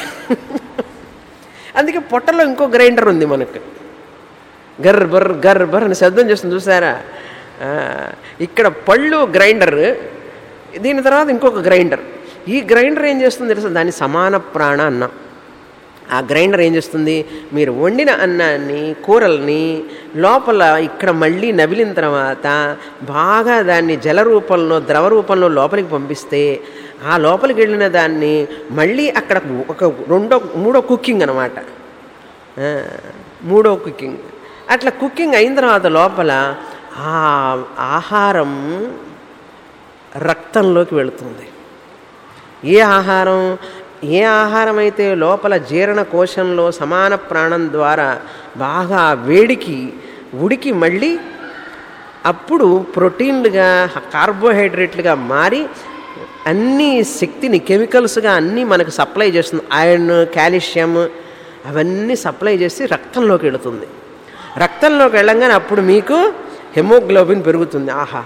అందుకే పొట్టలో ఇంకో గ్రైండర్ ఉంది మనకు గర్ బర్ గర్ బర్ అని శబ్దం చేస్తుంది చూసారా ఆ, ఇక్కడ పళ్ళు గ్రైండర్ దీని తర్వాత ఇంకొక గ్రైండర్ ఈ గ్రైండర్ ఏం చేస్తుంది తెలుసా దాని సమాన ప్రాణ అన్నం ఆ గ్రైండర్ ఏం చేస్తుంది మీరు వండిన అన్నాన్ని కూరల్ని లోపల ఇక్కడ మళ్ళీ నవిలిన తర్వాత బాగా దాన్ని జల రూపంలో ద్రవ రూపంలో లోపలికి పంపిస్తే ఆ లోపలికి వెళ్ళిన దాన్ని మళ్ళీ అక్కడ ఒక రెండో మూడో కుకింగ్ అనమాట ఆ, మూడో కుకింగ్ అట్లా కుకింగ్ అయిన తర్వాత లోపల ఆ ఆహారం రక్తంలోకి వెళుతుంది ఏ ఆహారం ఏ ఆహారం అయితే లోపల జీర్ణ కోశంలో సమాన ప్రాణం ద్వారా బాగా వేడికి ఉడికి మళ్ళీ అప్పుడు ప్రోటీన్లుగా కార్బోహైడ్రేట్లుగా మారి అన్ని శక్తిని కెమికల్స్గా అన్నీ మనకు సప్లై చేస్తుంది ఐరన్ కాల్షియం అవన్నీ సప్లై చేసి రక్తంలోకి వెళుతుంది రక్తంలోకి వెళ్ళంగానే అప్పుడు మీకు హెమోగ్లోబిన్ పెరుగుతుంది ఆహా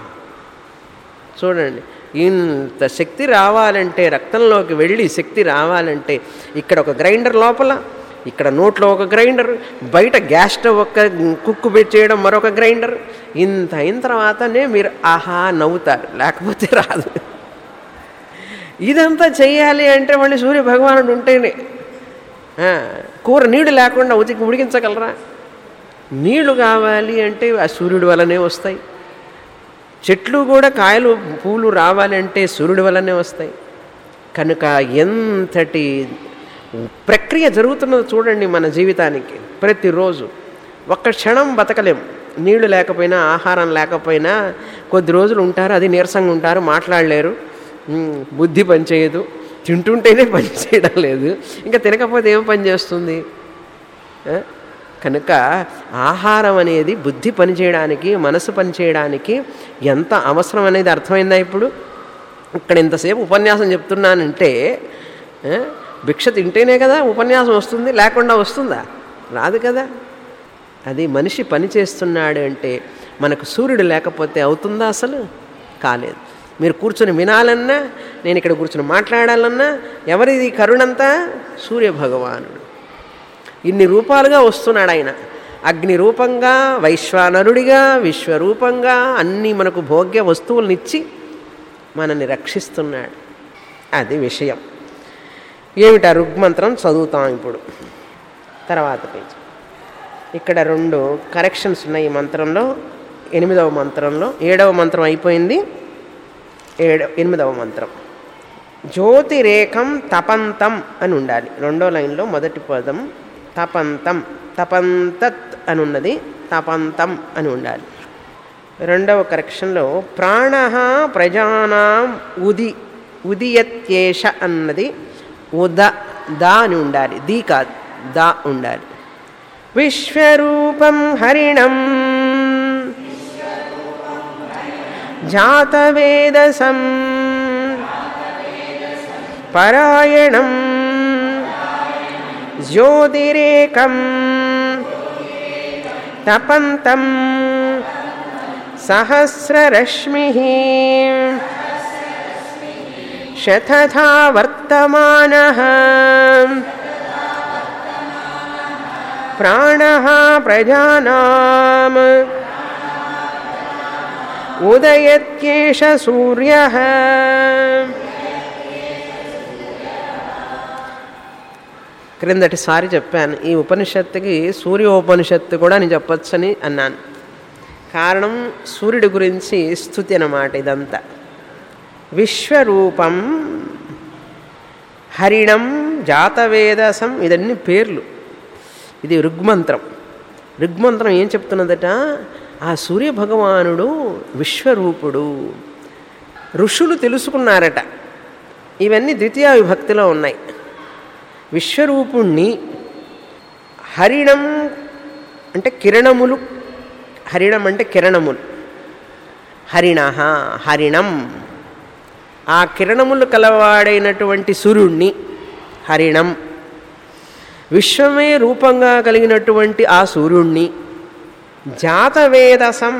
చూడండి ఇంత శక్తి రావాలంటే రక్తంలోకి వెళ్ళి శక్తి రావాలంటే ఇక్కడ ఒక గ్రైండర్ లోపల ఇక్కడ నోట్లో ఒక గ్రైండర్ బయట గ్యాస్ స్టవ్ ఒక కుక్కు పెట్టి చేయడం మరొక గ్రైండర్ ఇంత అయిన తర్వాతనే మీరు ఆహా నవ్వుతారు లేకపోతే రాదు ఇదంతా చెయ్యాలి అంటే మళ్ళీ సూర్య భగవానుడు ఉంటేనే ఆ, కూర నీళ్లు లేకుండా ఉతికి ఉడికించగలరా నీళ్లు కావాలి అంటే ఆ సూర్యుడి వల్లనే వస్తాయి చెట్లు కూడా కాయలు పూలు రావాలంటే సూర్యుడి వల్లనే వస్తాయి కనుక ఎంతటి ప్రక్రియ జరుగుతున్నదో చూడండి మన జీవితానికి ప్రతిరోజు ఒక్క క్షణం బతకలేం నీళ్లు లేకపోయినా ఆహారం లేకపోయినా కొద్ది రోజులు ఉంటారు అది నీరసంగా ఉంటారు మాట్లాడలేరు ఉమ్, బుద్ధి పనిచేయదు తింటుంటేనే పని చేయడం లేదు ఇంకా తినకపోతే ఏం పని చేస్తుంది ఆ? కనుక ఆహారం అనేది బుద్ధి పనిచేయడానికి మనసు పనిచేయడానికి ఎంత అవసరం అనేది అర్థమైందా ఇప్పుడు ఇక్కడ ఇంతసేపు ఉపన్యాసం చెప్తున్నానంటే ఆ, భిక్ష తింటేనే కదా ఉపన్యాసం వస్తుంది లేకుండా వస్తుందా రాదు కదా అది మనిషి పని చేస్తున్నాడు అంటే మనకు సూర్యుడు లేకపోతే అవుతుందా అసలు కాలేదు మీరు కూర్చొని వినాలన్నా నేను ఇక్కడ కూర్చొని మాట్లాడాలన్నా ఎవరిది కరుణంతా సూర్య భగవానుడు ఇన్ని రూపాలుగా వస్తున్నాడు ఆయన అగ్ని రూపంగా వైశ్వానరుడిగా విశ్వరూపంగా అన్ని మనకు భోగ్య వస్తువులనిచ్చి మనల్ని రక్షిస్తున్నాడు అది విషయం ఏమిటా రుగ్మంత్రం చదువుతాం ఇప్పుడు తర్వాత పేజ్ ఇక్కడ రెండు కరెక్షన్స్ ఉన్నాయి ఈ మంత్రంలో ఎనిమిదవ మంత్రంలో ఏడవ మంత్రం అయిపోయింది ఏడవ ఎనిమిదవ మంత్రం జ్యోతిరేఖం తపంతం అని ఉండాలి రెండో లైన్లో మొదటి పదం తపంతం తపంతత్ అని ఉన్నది తపంతం అని ఉండాలి రెండవ కరెక్షన్లో ప్రాణ ప్రజానాం ఉది ఉదియత్యేష అన్నది ఉద దా అని ఉండాలి దీ కాదు దా ఉండాలి విశ్వరూపం హరిణం జాతవేదసం పరాయణం జ్యోతిరేకం తపంతం సహస్రరశ్మి శతథా వర్తమాన ప్రాణ ప్రజానాం ఉదయత్యేష సూర్య క్రిందటిసారి చెప్పాను ఈ ఉపనిషత్తుకి సూర్యోపనిషత్తు కూడా నేను చెప్పొచ్చని అన్నాను కారణం సూర్యుడి గురించి స్థుతి అన్నమాట ఇదంతా విశ్వరూపం హరిణం జాతవేదసం ఇదన్నీ పేర్లు ఇది ఋగ్మంత్రం ఋగ్మంత్రం ఏం చెప్తున్నదట ఆ సూర్య భగవానుడు విశ్వరూపుడు ఋషులు తెలుసుకున్నారట ఇవన్నీ ద్వితీయ విభక్తిలో ఉన్నాయి విశ్వరూపుణ్ణి హరిణం అంటే కిరణములు హరిణం అంటే కిరణములు హరిణ హరిణం ఆ కిరణములు కలవాడైనటువంటి సూర్యుణ్ణి హరిణం విశ్వమే రూపంగా కలిగినటువంటి ఆ సూర్యుణ్ణి జాతవేదసం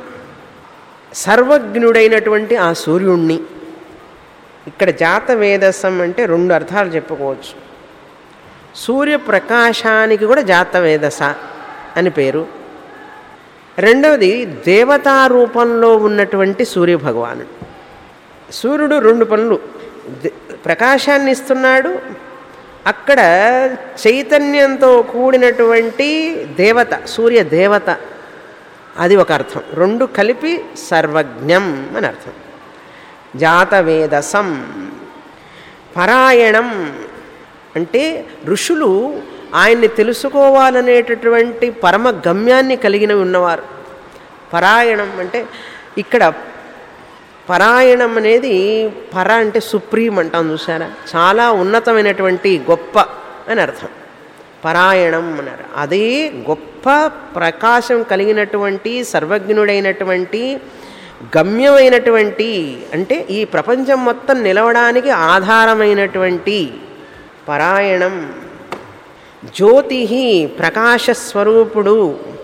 సర్వజ్ఞుడైనటువంటి ఆ సూర్యుణ్ణి ఇక్కడ జాతవేదసం అంటే రెండు అర్థాలు చెప్పుకోవచ్చు సూర్యప్రకాశానికి కూడా జాతవేదస అని పేరు రెండవది దేవతా రూపంలో ఉన్నటువంటి సూర్యభగవానుడు సూర్యుడు రెండు పనులు ప్రకాశాన్ని ఇస్తున్నాడు అక్కడ చైతన్యంతో కూడినటువంటి దేవత సూర్య దేవత అది ఒక అర్థం రెండు కలిపి సర్వజ్ఞం అని అర్థం జాతవేదసం పరాయణం అంటే ఋషులు ఆయన్ని తెలుసుకోవాలనేటటువంటి పరమ గమ్యాన్ని కలిగిన ఉన్నవారు పరాయణం అంటే ఇక్కడ పరాయణం అనేది పర అంటే సుప్రీం అంటాం చూసారా చాలా ఉన్నతమైనటువంటి గొప్ప అని అర్థం పరాయణం అన్నారు అదే గొప్ప ప్రకాశం కలిగినటువంటి సర్వజ్ఞుడైనటువంటి గమ్యమైనటువంటి అంటే ఈ ప్రపంచం మొత్తం నిలవడానికి ఆధారమైనటువంటి పరాయణం జ్యోతి ప్రకాశస్వరూపుడు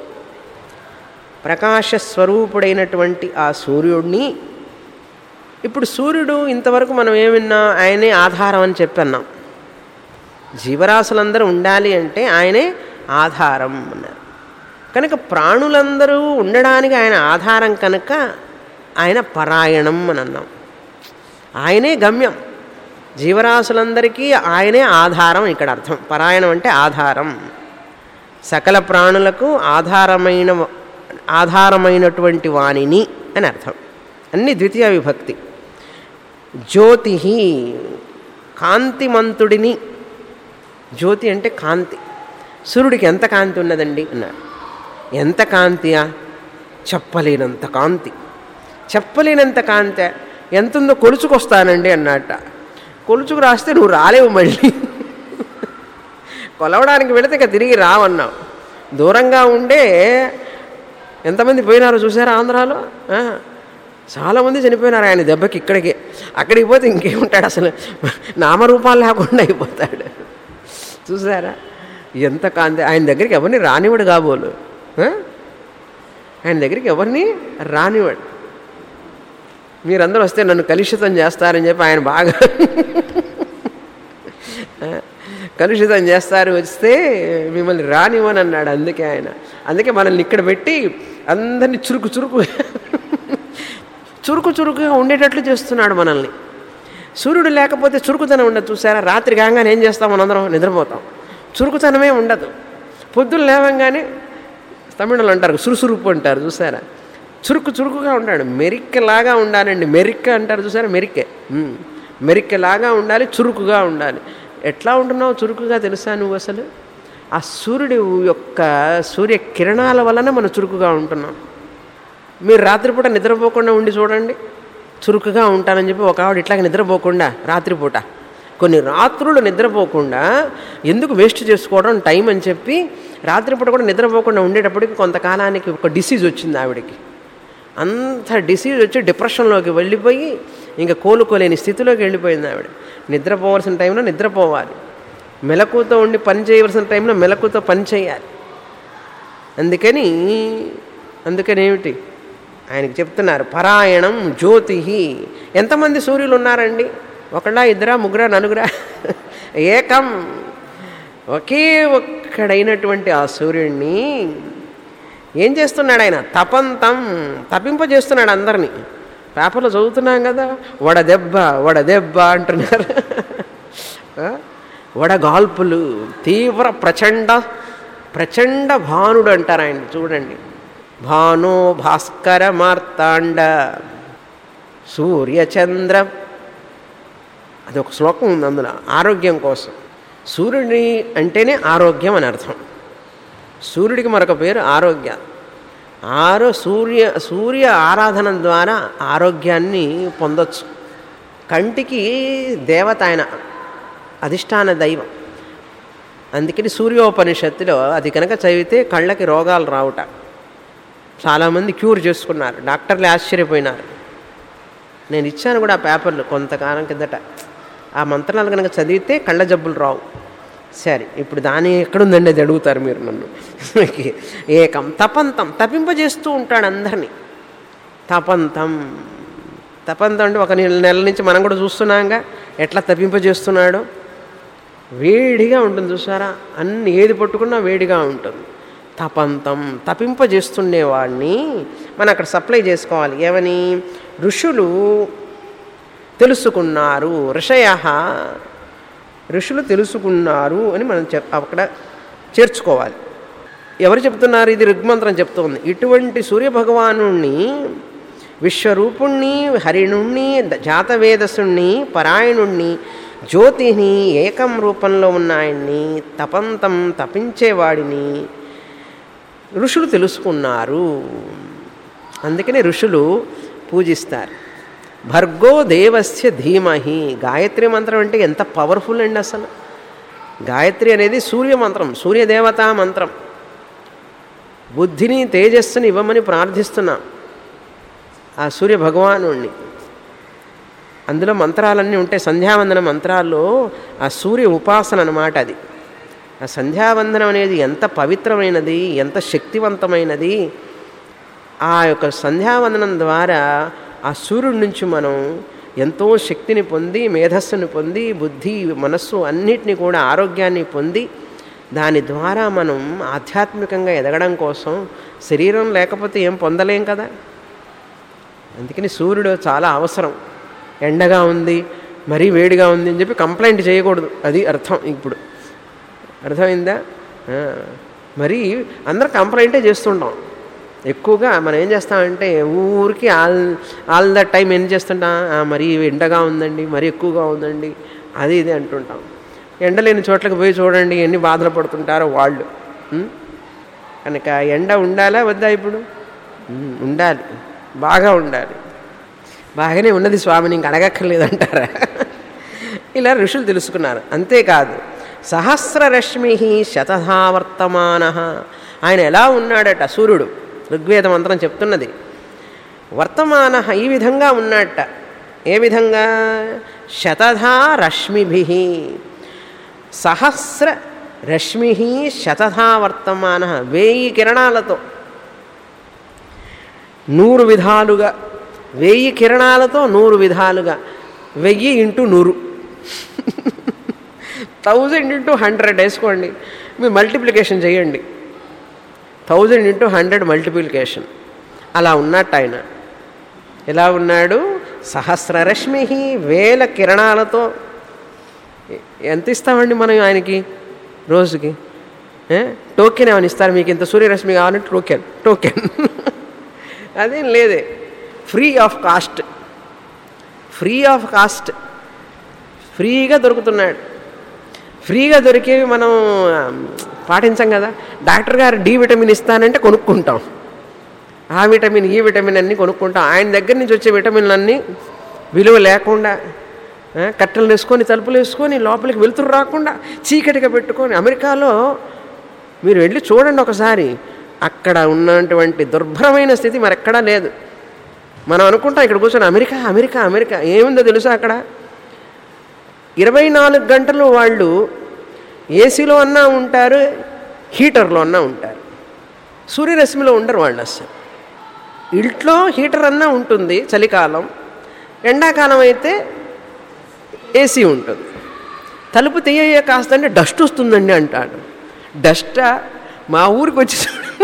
ప్రకాశస్వరూపుడైనటువంటి ఆ సూర్యుడిని ఇప్పుడు సూర్యుడు ఇంతవరకు మనం ఏమిన్నా ఆయనే ఆధారం అని చెప్పన్నాం జీవరాశులందరూ ఉండాలి అంటే ఆయనే ఆధారం అన్నారు కనుక ప్రాణులందరూ ఉండడానికి ఆయన ఆధారం కనుక ఆయన పరాయణం అని అన్నాం ఆయనే గమ్యం జీవరాశులందరికీ ఆయనే ఆధారం ఇక్కడ అర్థం పరాయణం అంటే ఆధారం సకల ప్రాణులకు ఆధారమైన ఆధారమైనటువంటి వాణిని అని అర్థం అన్ని ద్వితీయ విభక్తి జ్యోతి కాంతిమంతుడిని జ్యోతి అంటే కాంతి సూర్యుడికి ఎంత కాంతి ఉన్నదండి అన్నారు ఎంత కాంతియా చెప్పలేనంత కాంతి చెప్పలేనంత కాంతి ఎంత ఉందో కొలుచుకొస్తానండి అన్నట్ట కొలుచుకు రాస్తే నువ్వు రాలేవు మళ్ళీ కొలవడానికి వెళితే ఇక తిరిగి రావన్నావు దూరంగా ఉండే ఎంతమంది పోయినారో చూసారా ఆంధ్రాలో ఆ, చాలామంది చనిపోయినారు ఆయన దెబ్బకి ఇక్కడికి అక్కడికి పోతే ఇంకేముంటాడు అసలు నామరూపాలు లేకుండా అయిపోతాడు చూసారా ఎంత కాంతి ఆయన దగ్గరికి ఎవరిని రానివాడు కాబోలు ఆ? ఆయన దగ్గరికి ఎవరిని రానివాడు మీరందరూ వస్తే నన్ను కలుషితం చేస్తారని చెప్పి ఆయన బాగా కలుషితం చేస్తారు వస్తే మిమ్మల్ని రానివ్వని అన్నాడు అందుకే ఆయన అందుకే మనల్ని ఇక్కడ పెట్టి అందరినీ చురుకు చురుకు చురుకు చురుకుగా ఉండేటట్లు చేస్తున్నాడు మనల్ని సూర్యుడు లేకపోతే చురుకుతనం ఉండదు చూసారా రాత్రి కాగానే ఏం చేస్తాం మనందరం నిద్రపోతాం చురుకుతనమే ఉండదు పొద్దున్న లేవంగానే తమిళంలో అంటారు సురుసురుపు అంటారు చూసారా చురుకు చురుకుగా ఉంటాడు మెరిక్కలాగా ఉండాలండి మెరిక్క అంటారు చూసారా మెరిక్కే ఉమ్. మెరిక్కలాగా ఉండాలి చురుకుగా ఉండాలి ఎట్లా ఉంటున్నావు చురుకుగా తెలుసా నువ్వు అసలు ఆ సూర్యుడి యొక్క సూర్య కిరణాల వలన మనం చురుకుగా ఉంటున్నాం మీరు రాత్రిపూట నిద్రపోకుండా ఉండి చూడండి చురుకుగా ఉంటానని చెప్పి ఒక ఆవిడ ఇట్లాగ నిద్రపోకుండా రాత్రిపూట కొన్ని రాత్రులు నిద్రపోకుండా ఎందుకు వేస్ట్ చేసుకోవడం టైం అని చెప్పి రాత్రిపూట కూడా నిద్రపోకుండా ఉండేటప్పటికి కొంతకాలానికి ఒక డిసీజ్ వచ్చింది ఆవిడకి అంత డిసీజ్ వచ్చి డిప్రెషన్లోకి వెళ్ళిపోయి ఇంకా కోలుకోలేని స్థితిలోకి వెళ్ళిపోయింది ఆవిడ నిద్రపోవాల్సిన టైంలో నిద్రపోవాలి మెలకుతో ఉండి పని చేయవలసిన టైంలో మెలకుతో పని చేయాలి అందుకని అందుకని ఏమిటి ఆయనకి చెప్తున్నారు పరాయణం జ్యోతి ఎంతమంది సూర్యులు ఉన్నారండి ఒకళ్ళా ఇద్దరా ముగ్గురా నలుగురా ఏకం ఒకే ఒక్కడైనటువంటి ఆ సూర్యుడిని ఏం చేస్తున్నాడు ఆయన తపంతం తపింపజేస్తున్నాడు అందరినీ పేపర్లో చదువుతున్నాం కదా వడదెబ్బ వడదెబ్బ అంటున్నారు ఆ? వడగాల్పులు తీవ్ర ప్రచండ ప్రచండ భానుడు అంటారు ఆయన చూడండి భానో భాస్కర మార్తాండ సూర్యచంద్ర అది ఒక శ్లోకం ఉంది అందులో ఆరోగ్యం కోసం సూర్యుడి అంటేనే ఆరోగ్యం అని అర్థం సూర్యుడికి మరొక పేరు ఆరోగ్య ఆరో సూర్య సూర్య ఆరాధన ద్వారా ఆరోగ్యాన్ని పొందొచ్చు కంటికి దేవత ఆయన అధిష్టాన దైవం అందుకని సూర్యోపనిషత్తులో అది కనుక చదివితే కళ్ళకి రోగాలు రావుట చాలామంది క్యూర్ చేసుకున్నారు డాక్టర్లు ఆశ్చర్యపోయినారు నేను ఇచ్చాను కూడా ఆ పేపర్లు కొంతకాలం కిందట ఆ మంత్రాలు కనుక చదివితే కళ్ళ జబ్బులు రావు సరే ఇప్పుడు దాని ఎక్కడుందండి అది అడుగుతారు మీరు నన్ను ఏకం తపంతం తపింపజేస్తూ ఉంటాడు అందరినీ తపంతం తపంతం అంటే ఒక నెల నెల నుంచి మనం కూడా చూస్తున్నాంగా ఎట్లా తపింపజేస్తున్నాడో వేడిగా ఉంటుంది చూసారా అన్ని ఏది పట్టుకున్నా వేడిగా ఉంటుంది తపంతం తపింపజేస్తుండేవాడిని మనం అక్కడ సప్లై చేసుకోవాలి ఏమని ఋషులు తెలుసుకున్నారు ఋషయ ఋషులు తెలుసుకున్నారు అని మనం చెప్ అక్కడ చేర్చుకోవాలి ఎవరు చెప్తున్నారు ఇది ఋగ్మంత్రం చెప్తోంది ఇటువంటి సూర్యభగవాను విశ్వరూపుణ్ణి హరిణుణ్ణి జాతవేదసుణ్ణి పరాయణుణ్ణి జ్యోతిని ఏకం రూపంలో ఉన్న ఆయన్ని తపంతం తపించేవాడిని ఋషులు తెలుసుకున్నారు అందుకని ఋషులు పూజిస్తారు భర్గో దేవస్య ధీమహి గాయత్రి మంత్రం అంటే ఎంత పవర్ఫుల్ అండి అసలు గాయత్రి అనేది సూర్య మంత్రం సూర్యదేవతా మంత్రం బుద్ధిని తేజస్సుని ఇవ్వమని ప్రార్థిస్తున్నాం ఆ సూర్య భగవానుణ్ణి అందులో మంత్రాలన్నీ ఉంటాయి సంధ్యావందన మంత్రాల్లో ఆ సూర్య ఉపాసన అన్నమాట అది ఆ సంధ్యావందనం అనేది ఎంత పవిత్రమైనది ఎంత శక్తివంతమైనది ఆ యొక్క సంధ్యావందనం ద్వారా ఆ సూర్యుడి నుంచి మనం ఎంతో శక్తిని పొంది మేధస్సుని పొంది బుద్ధి మనస్సు అన్నిటినీ కూడా ఆరోగ్యాన్ని పొంది దాని ద్వారా మనం ఆధ్యాత్మికంగా ఎదగడం కోసం శరీరం లేకపోతే ఏం పొందలేం కదా అందుకని సూర్యుడు చాలా అవసరం ఎండగా ఉంది మరీ వేడిగా ఉంది అని చెప్పి కంప్లైంట్ చేయకూడదు అది అర్థం ఇప్పుడు అర్థమైందా ఆ, మరి అందరూ కంప్లైంటే చేస్తుంటాం ఎక్కువగా మనం ఏం చేస్తామంటే ఊరికి ఆల్ ఆల్ ద టైం ఏం చేస్తుంటాం "ఆ, మరీ ఎండగా ఉందండి మరీ ఎక్కువగా ఉందండి అది ఇది అంటుంటాం ఎండ లేని చోట్లకి పోయి చూడండి ఎన్ని బాధలు పడుతుంటారో వాళ్ళు ఉం? కనుక ఎండ ఉండాలా వద్దా ఇప్పుడు ఉం, ఉండాలి బాగా ఉండాలి బాగానే ఉన్నది స్వామిని ఇంక అడగక్కర్లేదంటారా ఇలా ఋషులు తెలుసుకున్నారు అంతేకాదు సహస్రరశ్మి శతధా వర్తమాన ఆయన ఎలా ఉన్నాడట సూర్యుడు ఋగ్వేద మంత్రం చెప్తున్నది వర్తమాన ఈ విధంగా ఉన్నట్ట ఏ విధంగా శతధా రశ్మిభి సహస్ర రశ్మి శతధా వర్తమాన వేయి కిరణాలతో నూరు విధాలుగా వెయ్యి కిరణాలతో నూరు విధాలుగా వెయ్యి ఇంటూ నూరు థౌజండ్ ఇంటూ హండ్రెడ్ వేసుకోండి మీరు మల్టిప్లికేషన్ చేయండి థౌజండ్ ఇంటూ హండ్రెడ్ మల్టిప్లికేషన్ అలా ఉన్నట్టు ఆయన ఎలా ఉన్నాడు సహస్రరశ్మి వేల కిరణాలతో ఎంత ఇస్తామండి మనం ఆయనకి రోజుకి ఏ? టోకెన్ ఏమైనా ఇస్తారు మీకు ఇంత సూర్యరశ్మి కావాలంటే టోకెన్ టోకెన్ అదేం లేదే free of cost free of cost ఫ్రీగా దొరుకుతున్నాడు ఫ్రీగా దొరికేవి మనం ఆ, పాటించం కదా డాక్టర్ గారు డి విటమిన్ ఇస్తానంటే కొనుక్కుంటాం ఆ విటమిన్ ఈ విటమిన్ అన్నీ కొనుక్కుంటాం ఆయన దగ్గర నుంచి వచ్చే విటమిన్లన్నీ విలువ లేకుండా ఆ, కట్టెలు వేసుకొని తలుపులు వేసుకొని లోపలికి వెలుతురు రాకుండా చీకటిగా పెట్టుకొని అమెరికాలో మీరు వెళ్ళి చూడండి ఒకసారి అక్కడ ఉన్నటువంటి దుర్భరమైన స్థితి మరెక్కడా లేదు మనం అనుకుంటాం ఇక్కడ కూర్చొని అమెరికా అమెరికా అమెరికా ఏముందో తెలుసా అక్కడ ఇరవై నాలుగు గంటలు వాళ్ళు ఏసీలో అన్నా ఉంటారు హీటర్లో అన్నా ఉంటారు సూర్యరశ్మిలో ఉండరు వాళ్ళు అసలు ఇంట్లో హీటర్ అన్నా ఉంటుంది చలికాలం ఎండాకాలం అయితే ఏసీ ఉంటుంది తలుపు తీయ కాస్త అంటే డస్ట్ వస్తుందండి అంటాడు డస్టా మా ఊరికి వచ్చి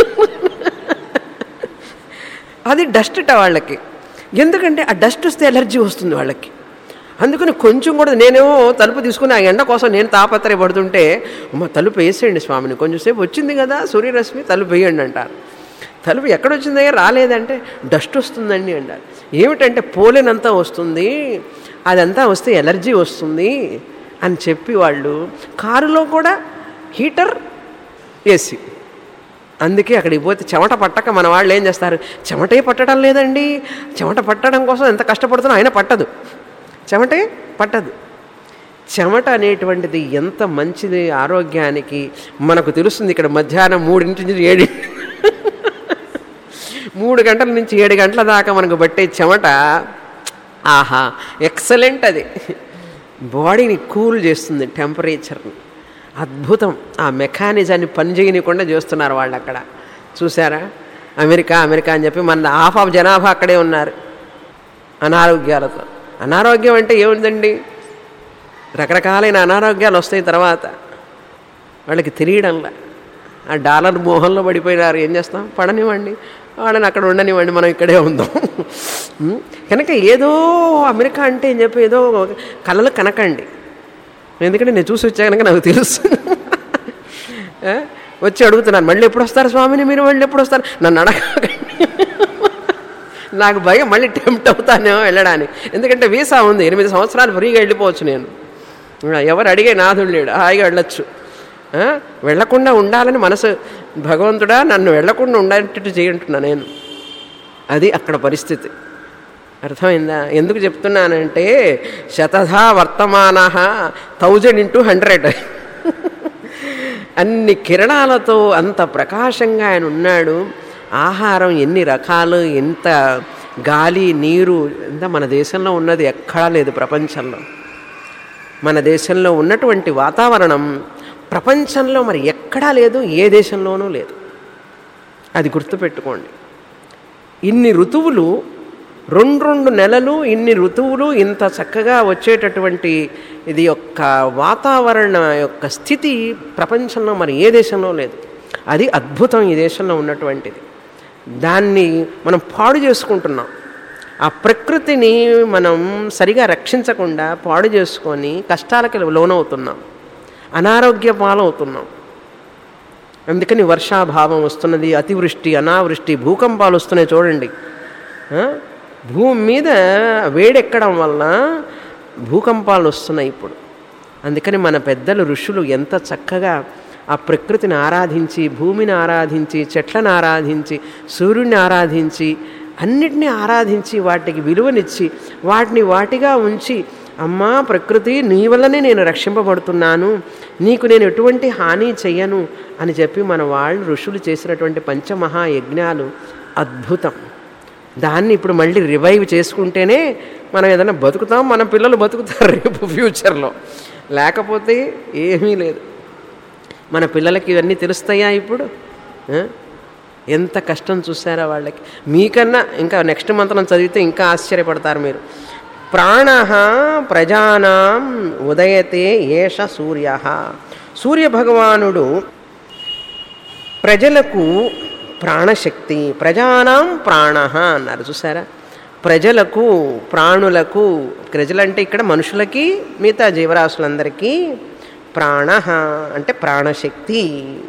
అది డస్ట్ అట వాళ్ళకి ఎందుకంటే ఆ డస్ట్ వస్తే ఎలర్జీ వస్తుంది వాళ్ళకి అందుకని కొంచెం కూడా నేనేమో తలుపు తీసుకుని ఆ ఎండ కోసం నేను తాపత్రయపడుతుంటే అమ్మ తలుపు వేసేయండి స్వామిని కొంచెంసేపు వచ్చింది కదా సూర్యరశ్మి తలుపు వేయండి అంటారు తలుపు ఎక్కడొచ్చిందో రాలేదంటే డస్ట్ వస్తుందండి అంటారు ఏమిటంటే పోలేనంతా వస్తుంది అదంతా వస్తే ఎలర్జీ వస్తుంది అని చెప్పి వాళ్ళు కారులో కూడా హీటర్ ఏసీ అందుకే అక్కడికి పోతే చెమట పట్టక మన వాళ్ళు ఏం చేస్తారు చెమటే పట్టడం లేదండి చెమట పట్టడం కోసం ఎంత కష్టపడుతున్నా అయినా పట్టదు చెమటే పట్టదు చెమట అనేటువంటిది ఎంత మంచిది ఆరోగ్యానికి మనకు తెలుస్తుంది ఇక్కడ మధ్యాహ్నం మూడింటి నుంచి ఏడు మూడు గంటల నుంచి ఏడు గంటల దాకా మనకు పట్టే చెమట ఆహా ఎక్సలెంట్ అది బాడీని కూల్ చేస్తుంది టెంపరేచర్ని అద్భుతం ఆ మెకానిజాన్ని పనిచేయనీయకుండా చేస్తున్నారు వాళ్ళు అక్కడ చూసారా అమెరికా అమెరికా అని చెప్పి మన హాఫ్ ఆఫ్ జనాభా అక్కడే ఉన్నారు అనారోగ్యాలతో అనారోగ్యం అంటే ఏముందండి రకరకాలైన అనారోగ్యాలు వస్తాయి తర్వాత వాళ్ళకి తెలియడంలా ఆ డాలర్ మోహంలో పడిపోయినారు ఏం చేస్తాం పడనివ్వండి వాళ్ళని అక్కడ ఉండనివ్వండి మనం ఇక్కడే ఉందాం ఉం? కనుక ఏదో అమెరికా అంటే అని చెప్పి ఏదో కళలు కనకండి ఎందుకంటే నేను చూసి వచ్చా కనుక నాకు తెలుసు ఆ? వచ్చి అడుగుతున్నాను మళ్ళీ ఎప్పుడు వస్తారు స్వామిని మీరు మళ్ళీ ఎప్పుడు వస్తారు నన్ను అడగకండి నాకు భయం మళ్ళీ టెంప్ట్ అవుతానేమో వెళ్ళడానికి ఎందుకంటే వీసా ఉంది ఎనిమిది సంవత్సరాలు ఫ్రీగా వెళ్ళిపోవచ్చు నేను ఎవరు అడిగే నాథుడు లేడు హాయిగా వెళ్ళొచ్చు ఆ? వెళ్లకుండా ఉండాలని మనసు భగవంతుడా నన్ను వెళ్లకుండా ఉండేటట్టు చేయంటున్నా నేను అది అక్కడ పరిస్థితి అర్థమైందా ఎందుకు చెప్తున్నానంటే శతధా వర్తమాన థౌజండ్ ఇంటూ హండ్రెడ్ అన్ని కిరణాలతో అంత ప్రకాశంగా ఆయన ఉన్నాడు ఆహారం ఎన్ని రకాలు ఎంత గాలి నీరు ఎంత మన దేశంలో ఉన్నది ఎక్కడా లేదు ప్రపంచంలో మన దేశంలో ఉన్నటువంటి వాతావరణం ప్రపంచంలో మరి ఎక్కడా లేదు ఏ దేశంలోనూ లేదు అది గుర్తుపెట్టుకోండి ఇన్ని ఋతువులు రెండు రెండు నెలలు ఇన్ని ఋతువులు ఇంత చక్కగా వచ్చేటటువంటి ఇది యొక్క వాతావరణ యొక్క స్థితి ప్రపంచంలో మరి ఏ దేశంలో లేదు అది అద్భుతం ఈ దేశంలో ఉన్నటువంటిది దాన్ని మనం పాడు చేసుకుంటున్నాం ఆ ప్రకృతిని మనం సరిగా రక్షించకుండా పాడు చేసుకొని కష్టాలకు లోనవుతున్నాం అనారోగ్య పాలవుతున్నాం అందుకని వర్షాభావం వస్తున్నది అతివృష్టి అనావృష్టి భూకంపాలు వస్తున్నాయి చూడండి ఆ? భూమి మీద వేడెక్కడం వలన భూకంపాలు వస్తున్నాయి ఇప్పుడు అందుకని మన పెద్దలు ఋషులు ఎంత చక్కగా ఆ ప్రకృతిని ఆరాధించి భూమిని ఆరాధించి చెట్లను ఆరాధించి సూర్యుడిని ఆరాధించి అన్నిటినీ ఆరాధించి వాటికి విలువనిచ్చి వాటిని వాటిగా ఉంచి అమ్మా ప్రకృతి నీ వల్లనే నేను రక్షింపబడుతున్నాను నీకు నేను ఎటువంటి హాని చెయ్యను అని చెప్పి మన వాళ్ళు ఋషులు చేసినటువంటి పంచమహాయజ్ఞాలు అద్భుతం దాన్ని ఇప్పుడు మళ్ళీ రివైవ్ చేసుకుంటేనే మనం ఏదైనా బతుకుతాం మన పిల్లలు బతుకుతారు రేపు ఫ్యూచర్లో లేకపోతే ఏమీ లేదు మన పిల్లలకి ఇవన్నీ తెలుస్తాయా ఇప్పుడు ఆ? ఎంత కష్టం చూసారా వాళ్ళకి మీకన్నా ఇంకా నెక్స్ట్ మంత్రం చదివితే ఇంకా ఆశ్చర్యపడతారు మీరు ప్రాణ ప్రజానాం ఉదయతే ఏష సూర్య సూర్యభగవానుడు ప్రజలకు ప్రాణశక్తి ప్రజానాం ప్రాణ అన్నారు చూసారా ప్రజలకు ప్రాణులకు ప్రజలంటే ఇక్కడ మనుషులకి మిగతా జీవరాశులందరికీ ప్రాణ అంటే ప్రాణశక్తి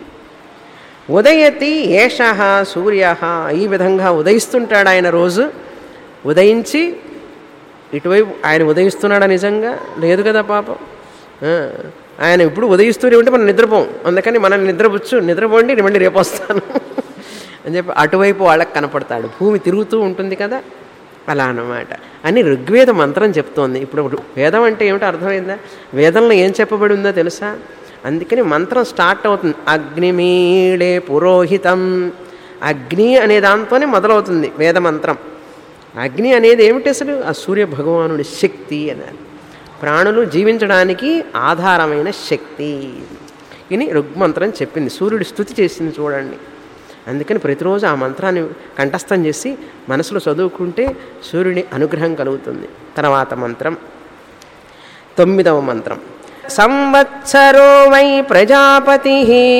ఉదయతి ఏష సూర్య ఈ విధంగా ఉదయిస్తుంటాడు ఆయన రోజు ఉదయించి ఇటువైపు ఆయన ఉదయిస్తున్నాడా నిజంగా లేదు కదా పాపం ఆ, ఆయన ఇప్పుడు ఉదయిస్తూనే ఉంటే మనం నిద్రపోం అందుకని మనం నిద్రపుచ్చు నిద్రపోండి నేను మళ్ళీ రేపు వస్తాను అని చెప్పి అటువైపు వాళ్ళకి కనపడతాడు భూమి తిరుగుతూ ఉంటుంది కదా అలా అన్నమాట అని ఋగ్వేద మంత్రం చెప్తోంది ఇప్పుడు వేదం అంటే ఏమిటో అర్థమైందా వేదంలో ఏం చెప్పబడి ఉందో తెలుసా అందుకని మంత్రం స్టార్ట్ అవుతుంది అగ్నిమీడే పురోహితం అగ్ని అనే దాంతోనే మొదలవుతుంది వేద మంత్రం అగ్ని అనేది ఏమిటి అసలు ఆ సూర్య భగవానుడి శక్తి అన్నారు ప్రాణులు జీవించడానికి ఆధారమైన శక్తి అని ఋగ్మంత్రం చెప్పింది సూర్యుడి స్థుతి చేసింది చూడండి అందుకని ప్రతిరోజు ఆ మంత్రాన్ని కంఠస్థం చేసి మనసులో చదువుకుంటే సూర్యుని అనుగ్రహం కలుగుతుంది తర్వాత మంత్రం తొమ్మిదవ మంత్రం సంవత్సరో వై ప్రజాపతి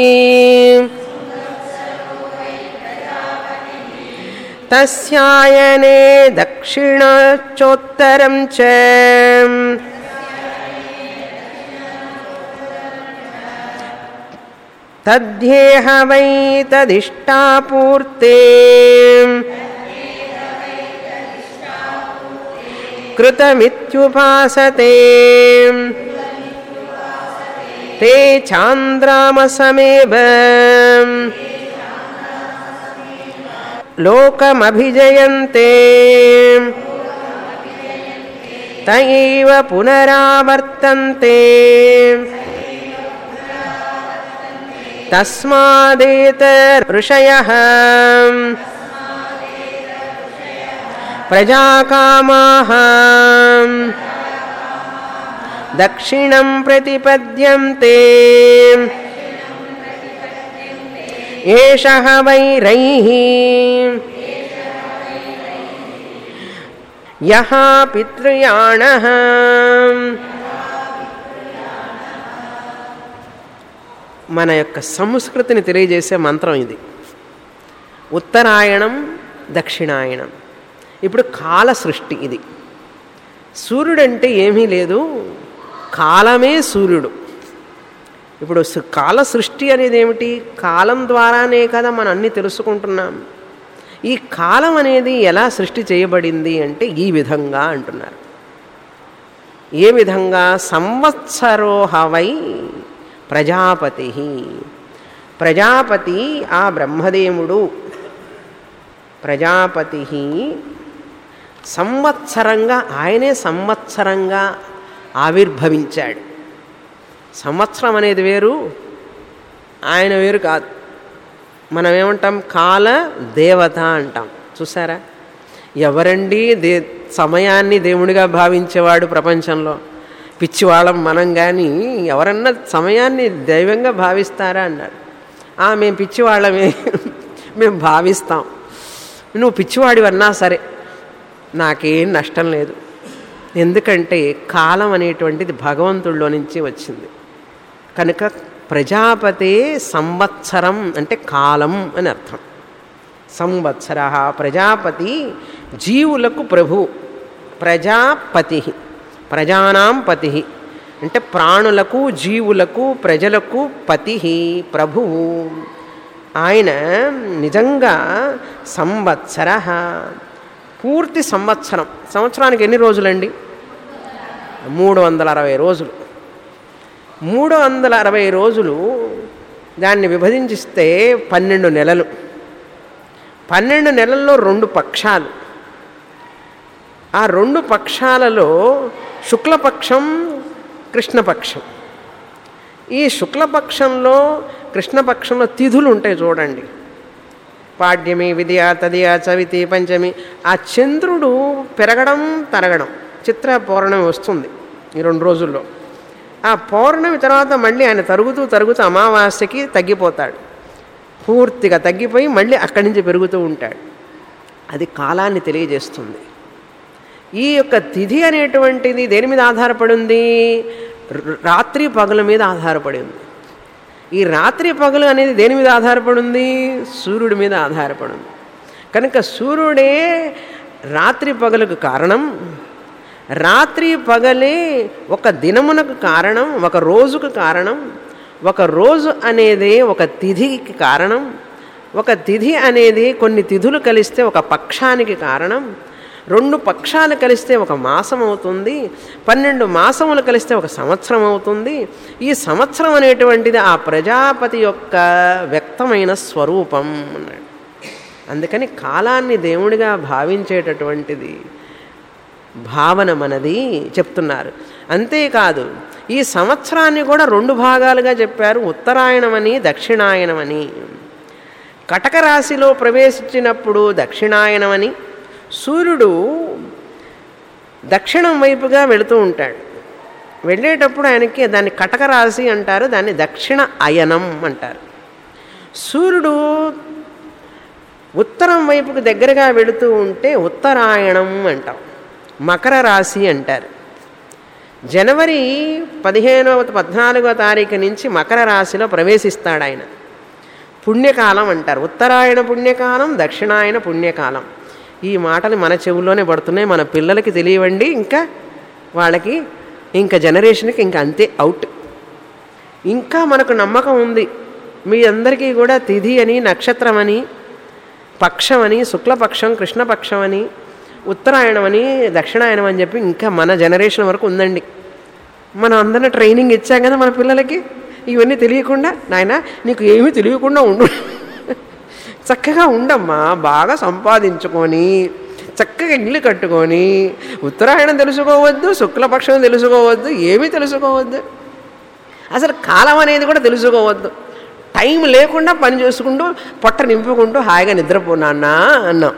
తస్యాయనే దక్షిణచోత్తరం చ తద్యేహ వై తదిష్టాపూర్తే కృతమిత్యుపాసతే ते चान्द्रामसमेव लोकमभिजयन्ते त एव पुनरावर्तन्ते तस्मादेतऋषयः प्रजाकामाः दक्षिणं प्रतिपद्यन्ते एषः वैरैः यः पितृयाणः మన యొక్క సంస్కృతిని తెలియజేసే మంత్రం ఇది ఉత్తరాయణం దక్షిణాయనం ఇప్పుడు కాల సృష్టి ఇది సూర్యుడు అంటే ఏమీ లేదు కాలమే సూర్యుడు ఇప్పుడు సు- కాల సృష్టి అనేది ఏమిటి కాలం ద్వారానే కదా మనం అన్నీ తెలుసుకుంటున్నాం ఈ కాలం అనేది ఎలా సృష్టి చేయబడింది అంటే ఈ విధంగా అంటున్నారు ఏ విధంగా సంవత్సరోహవై ప్రజాపతి ప్రజాపతి ఆ బ్రహ్మదేవుడు ప్రజాపతి సంవత్సరంగా ఆయనే సంవత్సరంగా ఆవిర్భవించాడు సంవత్సరం అనేది వేరు ఆయన వేరు కాదు మనం ఏమంటాం కాల దేవత అంటాం చూసారా ఎవరండి దే సమయాన్ని దేవుడిగా భావించేవాడు ప్రపంచంలో పిచ్చివాళ్ళం మనం కానీ ఎవరన్నా సమయాన్ని దైవంగా భావిస్తారా అన్నారు "ఆ, మేము పిచ్చివాళ్ళమే మేము భావిస్తాం నువ్వు పిచ్చివాడివన్నా సరే నాకేం నష్టం లేదు ఎందుకంటే కాలం అనేటువంటిది భగవంతుడిలో నుంచి వచ్చింది కనుక ప్రజాపతే సంవత్సరం అంటే కాలం అని అర్థం సంవత్సర ప్రజాపతి జీవులకు ప్రభు ప్రజాపతి ప్రజానాం పతి అంటే ప్రాణులకు జీవులకు ప్రజలకు పతి ప్రభువు ఆయన నిజంగా సంవత్సర పూర్తి సంవత్సరం సంవత్సరానికి ఎన్ని రోజులండి మూడు వందల అరవై రోజులు మూడు వందల అరవై రోజులు దాన్ని విభజించిస్తే పన్నెండు నెలలు పన్నెండు నెలల్లో రెండు పక్షాలు ఆ రెండు పక్షాలలో శుక్లపక్షం కృష్ణపక్షం ఈ శుక్లపక్షంలో కృష్ణపక్షంలో తిథులు ఉంటాయి చూడండి పాడ్యమి విద్య తదియ చవితి పంచమి ఆ చంద్రుడు పెరగడం తరగడం చిత్ర పౌర్ణమి వస్తుంది ఈ రెండు రోజుల్లో ఆ పౌర్ణమి తర్వాత మళ్ళీ ఆయన తరుగుతూ తరుగుతూ అమావాస్యకి తగ్గిపోతాడు పూర్తిగా తగ్గిపోయి మళ్ళీ అక్కడి నుంచి పెరుగుతూ ఉంటాడు అది కాలాన్ని తెలియజేస్తుంది ఈ యొక్క తిథి అనేటువంటిది దేని మీద ఆధారపడి ఉంది ర- రాత్రి పగల మీద ఆధారపడి ఉంది ఈ రాత్రి పగలు అనేది దేని మీద ఆధారపడి ఉంది సూర్యుడి మీద ఆధారపడి ఉంది కనుక సూర్యుడే రాత్రి పగలకు కారణం రాత్రి పగలే ఒక దినమునకు కారణం ఒక రోజుకు కారణం ఒక రోజు అనేది ఒక తిథికి కారణం ఒక తిథి అనేది కొన్ని తిథులు కలిస్తే ఒక పక్షానికి కారణం రెండు పక్షాలు కలిస్తే ఒక మాసం అవుతుంది పన్నెండు మాసములు కలిస్తే ఒక సంవత్సరం అవుతుంది ఈ సంవత్సరం అనేటువంటిది ఆ ప్రజాపతి యొక్క వ్యక్తమైన స్వరూపం అన్నాడు అందుకని కాలాన్ని దేవుడిగా భావించేటటువంటిది భావన మనది చెప్తున్నారు అంతేకాదు ఈ సంవత్సరాన్ని కూడా రెండు భాగాలుగా చెప్పారు ఉత్తరాయణమని దక్షిణాయనమని కటక రాశిలో ప్రవేశించినప్పుడు దక్షిణాయనమని సూర్యుడు దక్షిణం వైపుగా వెళుతూ ఉంటాడు వెళ్ళేటప్పుడు ఆయనకి దాన్ని కటక రాశి అంటారు దాన్ని దక్షిణ అయనం అంటారు సూర్యుడు ఉత్తరం వైపుకు దగ్గరగా వెళుతూ ఉంటే ఉత్తరాయణం అంటాం మకర రాశి అంటారు జనవరి పదిహేనవ పద్నాలుగో తారీఖు నుంచి మకర రాశిలో ప్రవేశిస్తాడు ఆయన పుణ్యకాలం అంటారు ఉత్తరాయణ పుణ్యకాలం దక్షిణాయన పుణ్యకాలం ఈ మాటలు మన చెవుల్లోనే పడుతున్నాయి మన పిల్లలకి తెలియవండి ఇంకా వాళ్ళకి ఇంకా జనరేషన్కి ఇంకా అంతే అవుట్ ఇంకా మనకు నమ్మకం ఉంది మీ అందరికీ కూడా తిథి అని నక్షత్రం అని పక్షం అని శుక్లపక్షం కృష్ణపక్షం అని ఉత్తరాయణం అని దక్షిణాయనం అని చెప్పి ఇంకా మన జనరేషన్ వరకు ఉందండి మనం అందరిని ట్రైనింగ్ ఇచ్చాం కదా మన పిల్లలకి ఇవన్నీ తెలియకుండా నాయన నీకు ఏమీ తెలియకుండా ఉండు చక్కగా ఉండమ్మా బాగా సంపాదించుకొని చక్కగా ఇల్లు కట్టుకొని ఉత్తరాయణం తెలుసుకోవద్దు శుక్లపక్షం తెలుసుకోవద్దు ఏమీ తెలుసుకోవద్దు అసలు కాలం అనేది కూడా తెలుసుకోవద్దు టైం లేకుండా పని చేసుకుంటూ పొట్ట నింపుకుంటూ హాయిగా నిద్రపోనాన్నా అన్నాం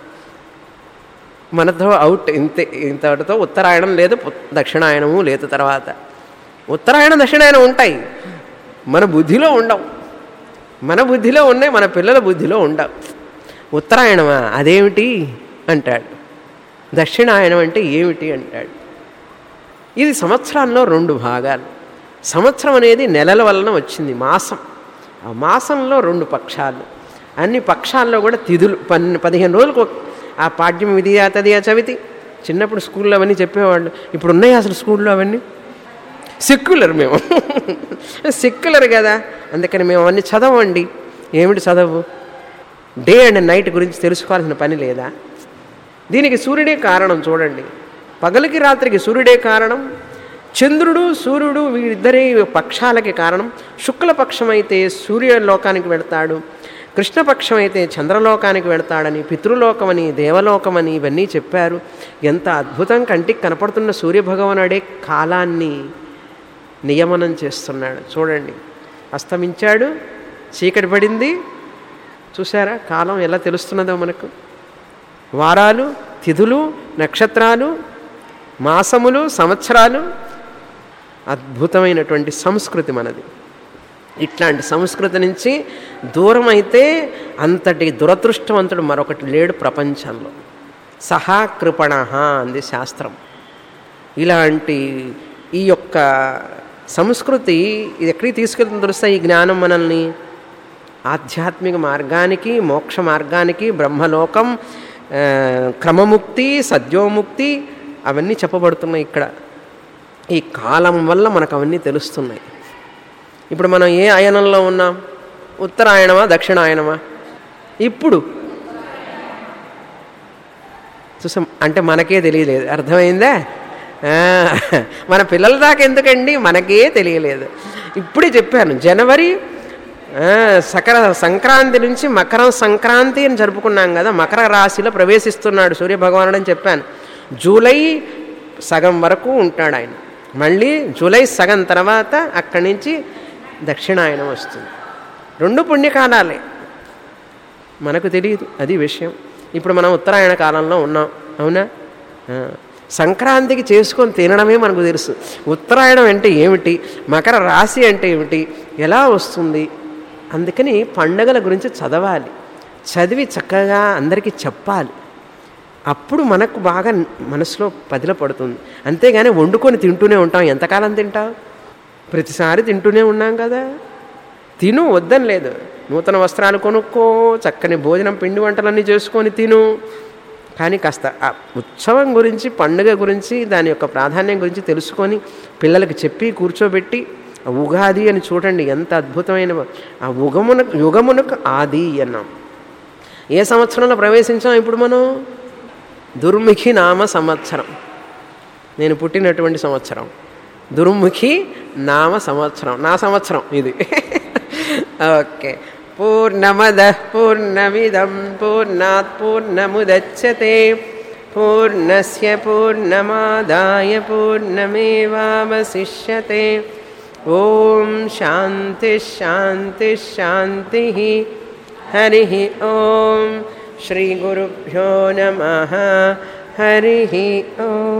మనతో అవుట్ ఇంతే ఇంతటితో ఉత్తరాయణం లేదు దక్షిణాయనము లేదు తర్వాత ఉత్తరాయణం దక్షిణాయనం ఉంటాయి మన బుద్ధిలో ఉండవు మన బుద్ధిలో ఉన్నాయి మన పిల్లల బుద్ధిలో ఉండవు ఉత్తరాయణమా అదేమిటి అంటాడు దక్షిణాయనం అంటే ఏమిటి అంటాడు ఇది సంవత్సరాల్లో రెండు భాగాలు సంవత్సరం అనేది నెలల వలన వచ్చింది మాసం ఆ మాసంలో రెండు పక్షాలు అన్ని పక్షాల్లో కూడా తిథులు పన్ పదిహేను రోజులకు ఆ పాడ్యం విధి తదియా చవితి చిన్నప్పుడు స్కూల్లో అవన్నీ చెప్పేవాళ్ళు ఇప్పుడు ఉన్నాయి అసలు స్కూల్లో అవన్నీ సెక్యులర్ మేము సెక్యులర్ కదా అందుకని మేము అవన్నీ చదవండి ఏమిటి చదవు డే అండ్ నైట్ గురించి తెలుసుకోవాల్సిన పని లేదా దీనికి సూర్యుడే కారణం చూడండి పగలికి రాత్రికి సూర్యుడే కారణం చంద్రుడు సూర్యుడు వీరిద్దరి పక్షాలకి కారణం శుక్లపక్షం అయితే సూర్యలోకానికి వెళ్తాడు కృష్ణపక్షం అయితే చంద్రలోకానికి వెళ్తాడని పితృలోకమని దేవలోకమని ఇవన్నీ చెప్పారు ఎంత అద్భుతం కంటికి కనపడుతున్న సూర్యభగవానుడే కాలాన్ని నియమనం చేస్తున్నాడు చూడండి అస్తమించాడు చీకటి పడింది చూసారా కాలం ఎలా తెలుస్తున్నదో మనకు వారాలు తిథులు నక్షత్రాలు మాసములు సంవత్సరాలు అద్భుతమైనటువంటి సంస్కృతి మనది ఇట్లాంటి సంస్కృతి నుంచి దూరం అయితే అంతటి దురదృష్టవంతుడు మరొకటి లేడు ప్రపంచంలో సహా కృపణ అంది శాస్త్రం ఇలాంటి ఈ యొక్క సంస్కృతి ఇది ఎక్కడికి తీసుకెళ్తుంది తెలుస్తా ఈ జ్ఞానం మనల్ని ఆధ్యాత్మిక మార్గానికి మోక్ష మార్గానికి బ్రహ్మలోకం ఆ, క్రమముక్తి సద్యోముక్తి అవన్నీ చెప్పబడుతున్నాయి ఇక్కడ ఈ కాలం వల్ల మనకు అవన్నీ తెలుస్తున్నాయి ఇప్పుడు మనం ఏ అయనంలో ఉన్నాం ఉత్తరాయణమా దక్షిణాయనమా ఇప్పుడు చూసాం అంటే మనకే తెలియలేదు అర్థమైందా ఆ, మన పిల్లల దాకా ఎందుకండి మనకే తెలియలేదు ఇప్పుడే చెప్పాను జనవరి ఆ, సకర సంక్రాంతి నుంచి మకర సంక్రాంతి అని జరుపుకున్నాం కదా మకర రాశిలో ప్రవేశిస్తున్నాడు సూర్యభగవానుడు అని చెప్పాను జూలై సగం వరకు ఉంటాడు ఆయన మళ్ళీ జూలై సగం తర్వాత అక్కడి నుంచి దక్షిణాయనం వస్తుంది రెండు పుణ్యకాలాలే మనకు తెలియదు అది విషయం ఇప్పుడు మనం ఉత్తరాయణ కాలంలో ఉన్నాం అవునా ఆ, సంక్రాంతికి చేసుకొని తినడమే మనకు తెలుసు ఉత్తరాయణం అంటే ఏమిటి మకర రాశి అంటే ఏమిటి ఎలా వస్తుంది అందుకని పండగల గురించి చదవాలి చదివి చక్కగా అందరికీ చెప్పాలి అప్పుడు మనకు బాగా మనసులో పదిల పడుతుంది అంతేగాని వండుకొని తింటూనే ఉంటాం ఎంతకాలం తింటాం ప్రతిసారి తింటూనే ఉన్నాం కదా తిను వద్దని లేదు నూతన వస్త్రాలు కొనుక్కో చక్కని భోజనం పిండి వంటలన్నీ చేసుకొని తిను కానీ కాస్త ఆ ఉత్సవం గురించి పండుగ గురించి దాని యొక్క ప్రాధాన్యం గురించి తెలుసుకొని పిల్లలకి చెప్పి కూర్చోబెట్టి ఆ ఉగాది అని చూడండి ఎంత అద్భుతమైన ఆ యుగమునకు యుగమునకు ఆది అన్నాం ఏ సంవత్సరంలో ప్రవేశించాం ఇప్పుడు మనం దుర్ముఖి నామ సంవత్సరం నేను పుట్టినటువంటి సంవత్సరం దుర్ముఖి నామ సంవత్సరం నా సంవత్సరం ఇది ఓకే పూర్ణమద పూర్ణమిదం పూర్ణాత్ పూర్ణముదచ్చతే పూర్ణస్య పూర్ణమాదాయ పూర్ణమేవావశిష్యతే ఓం శాంతి శాంతి శాంతి హరి ఓం శ్రీ గురుభ్యో నమ హరి ఓం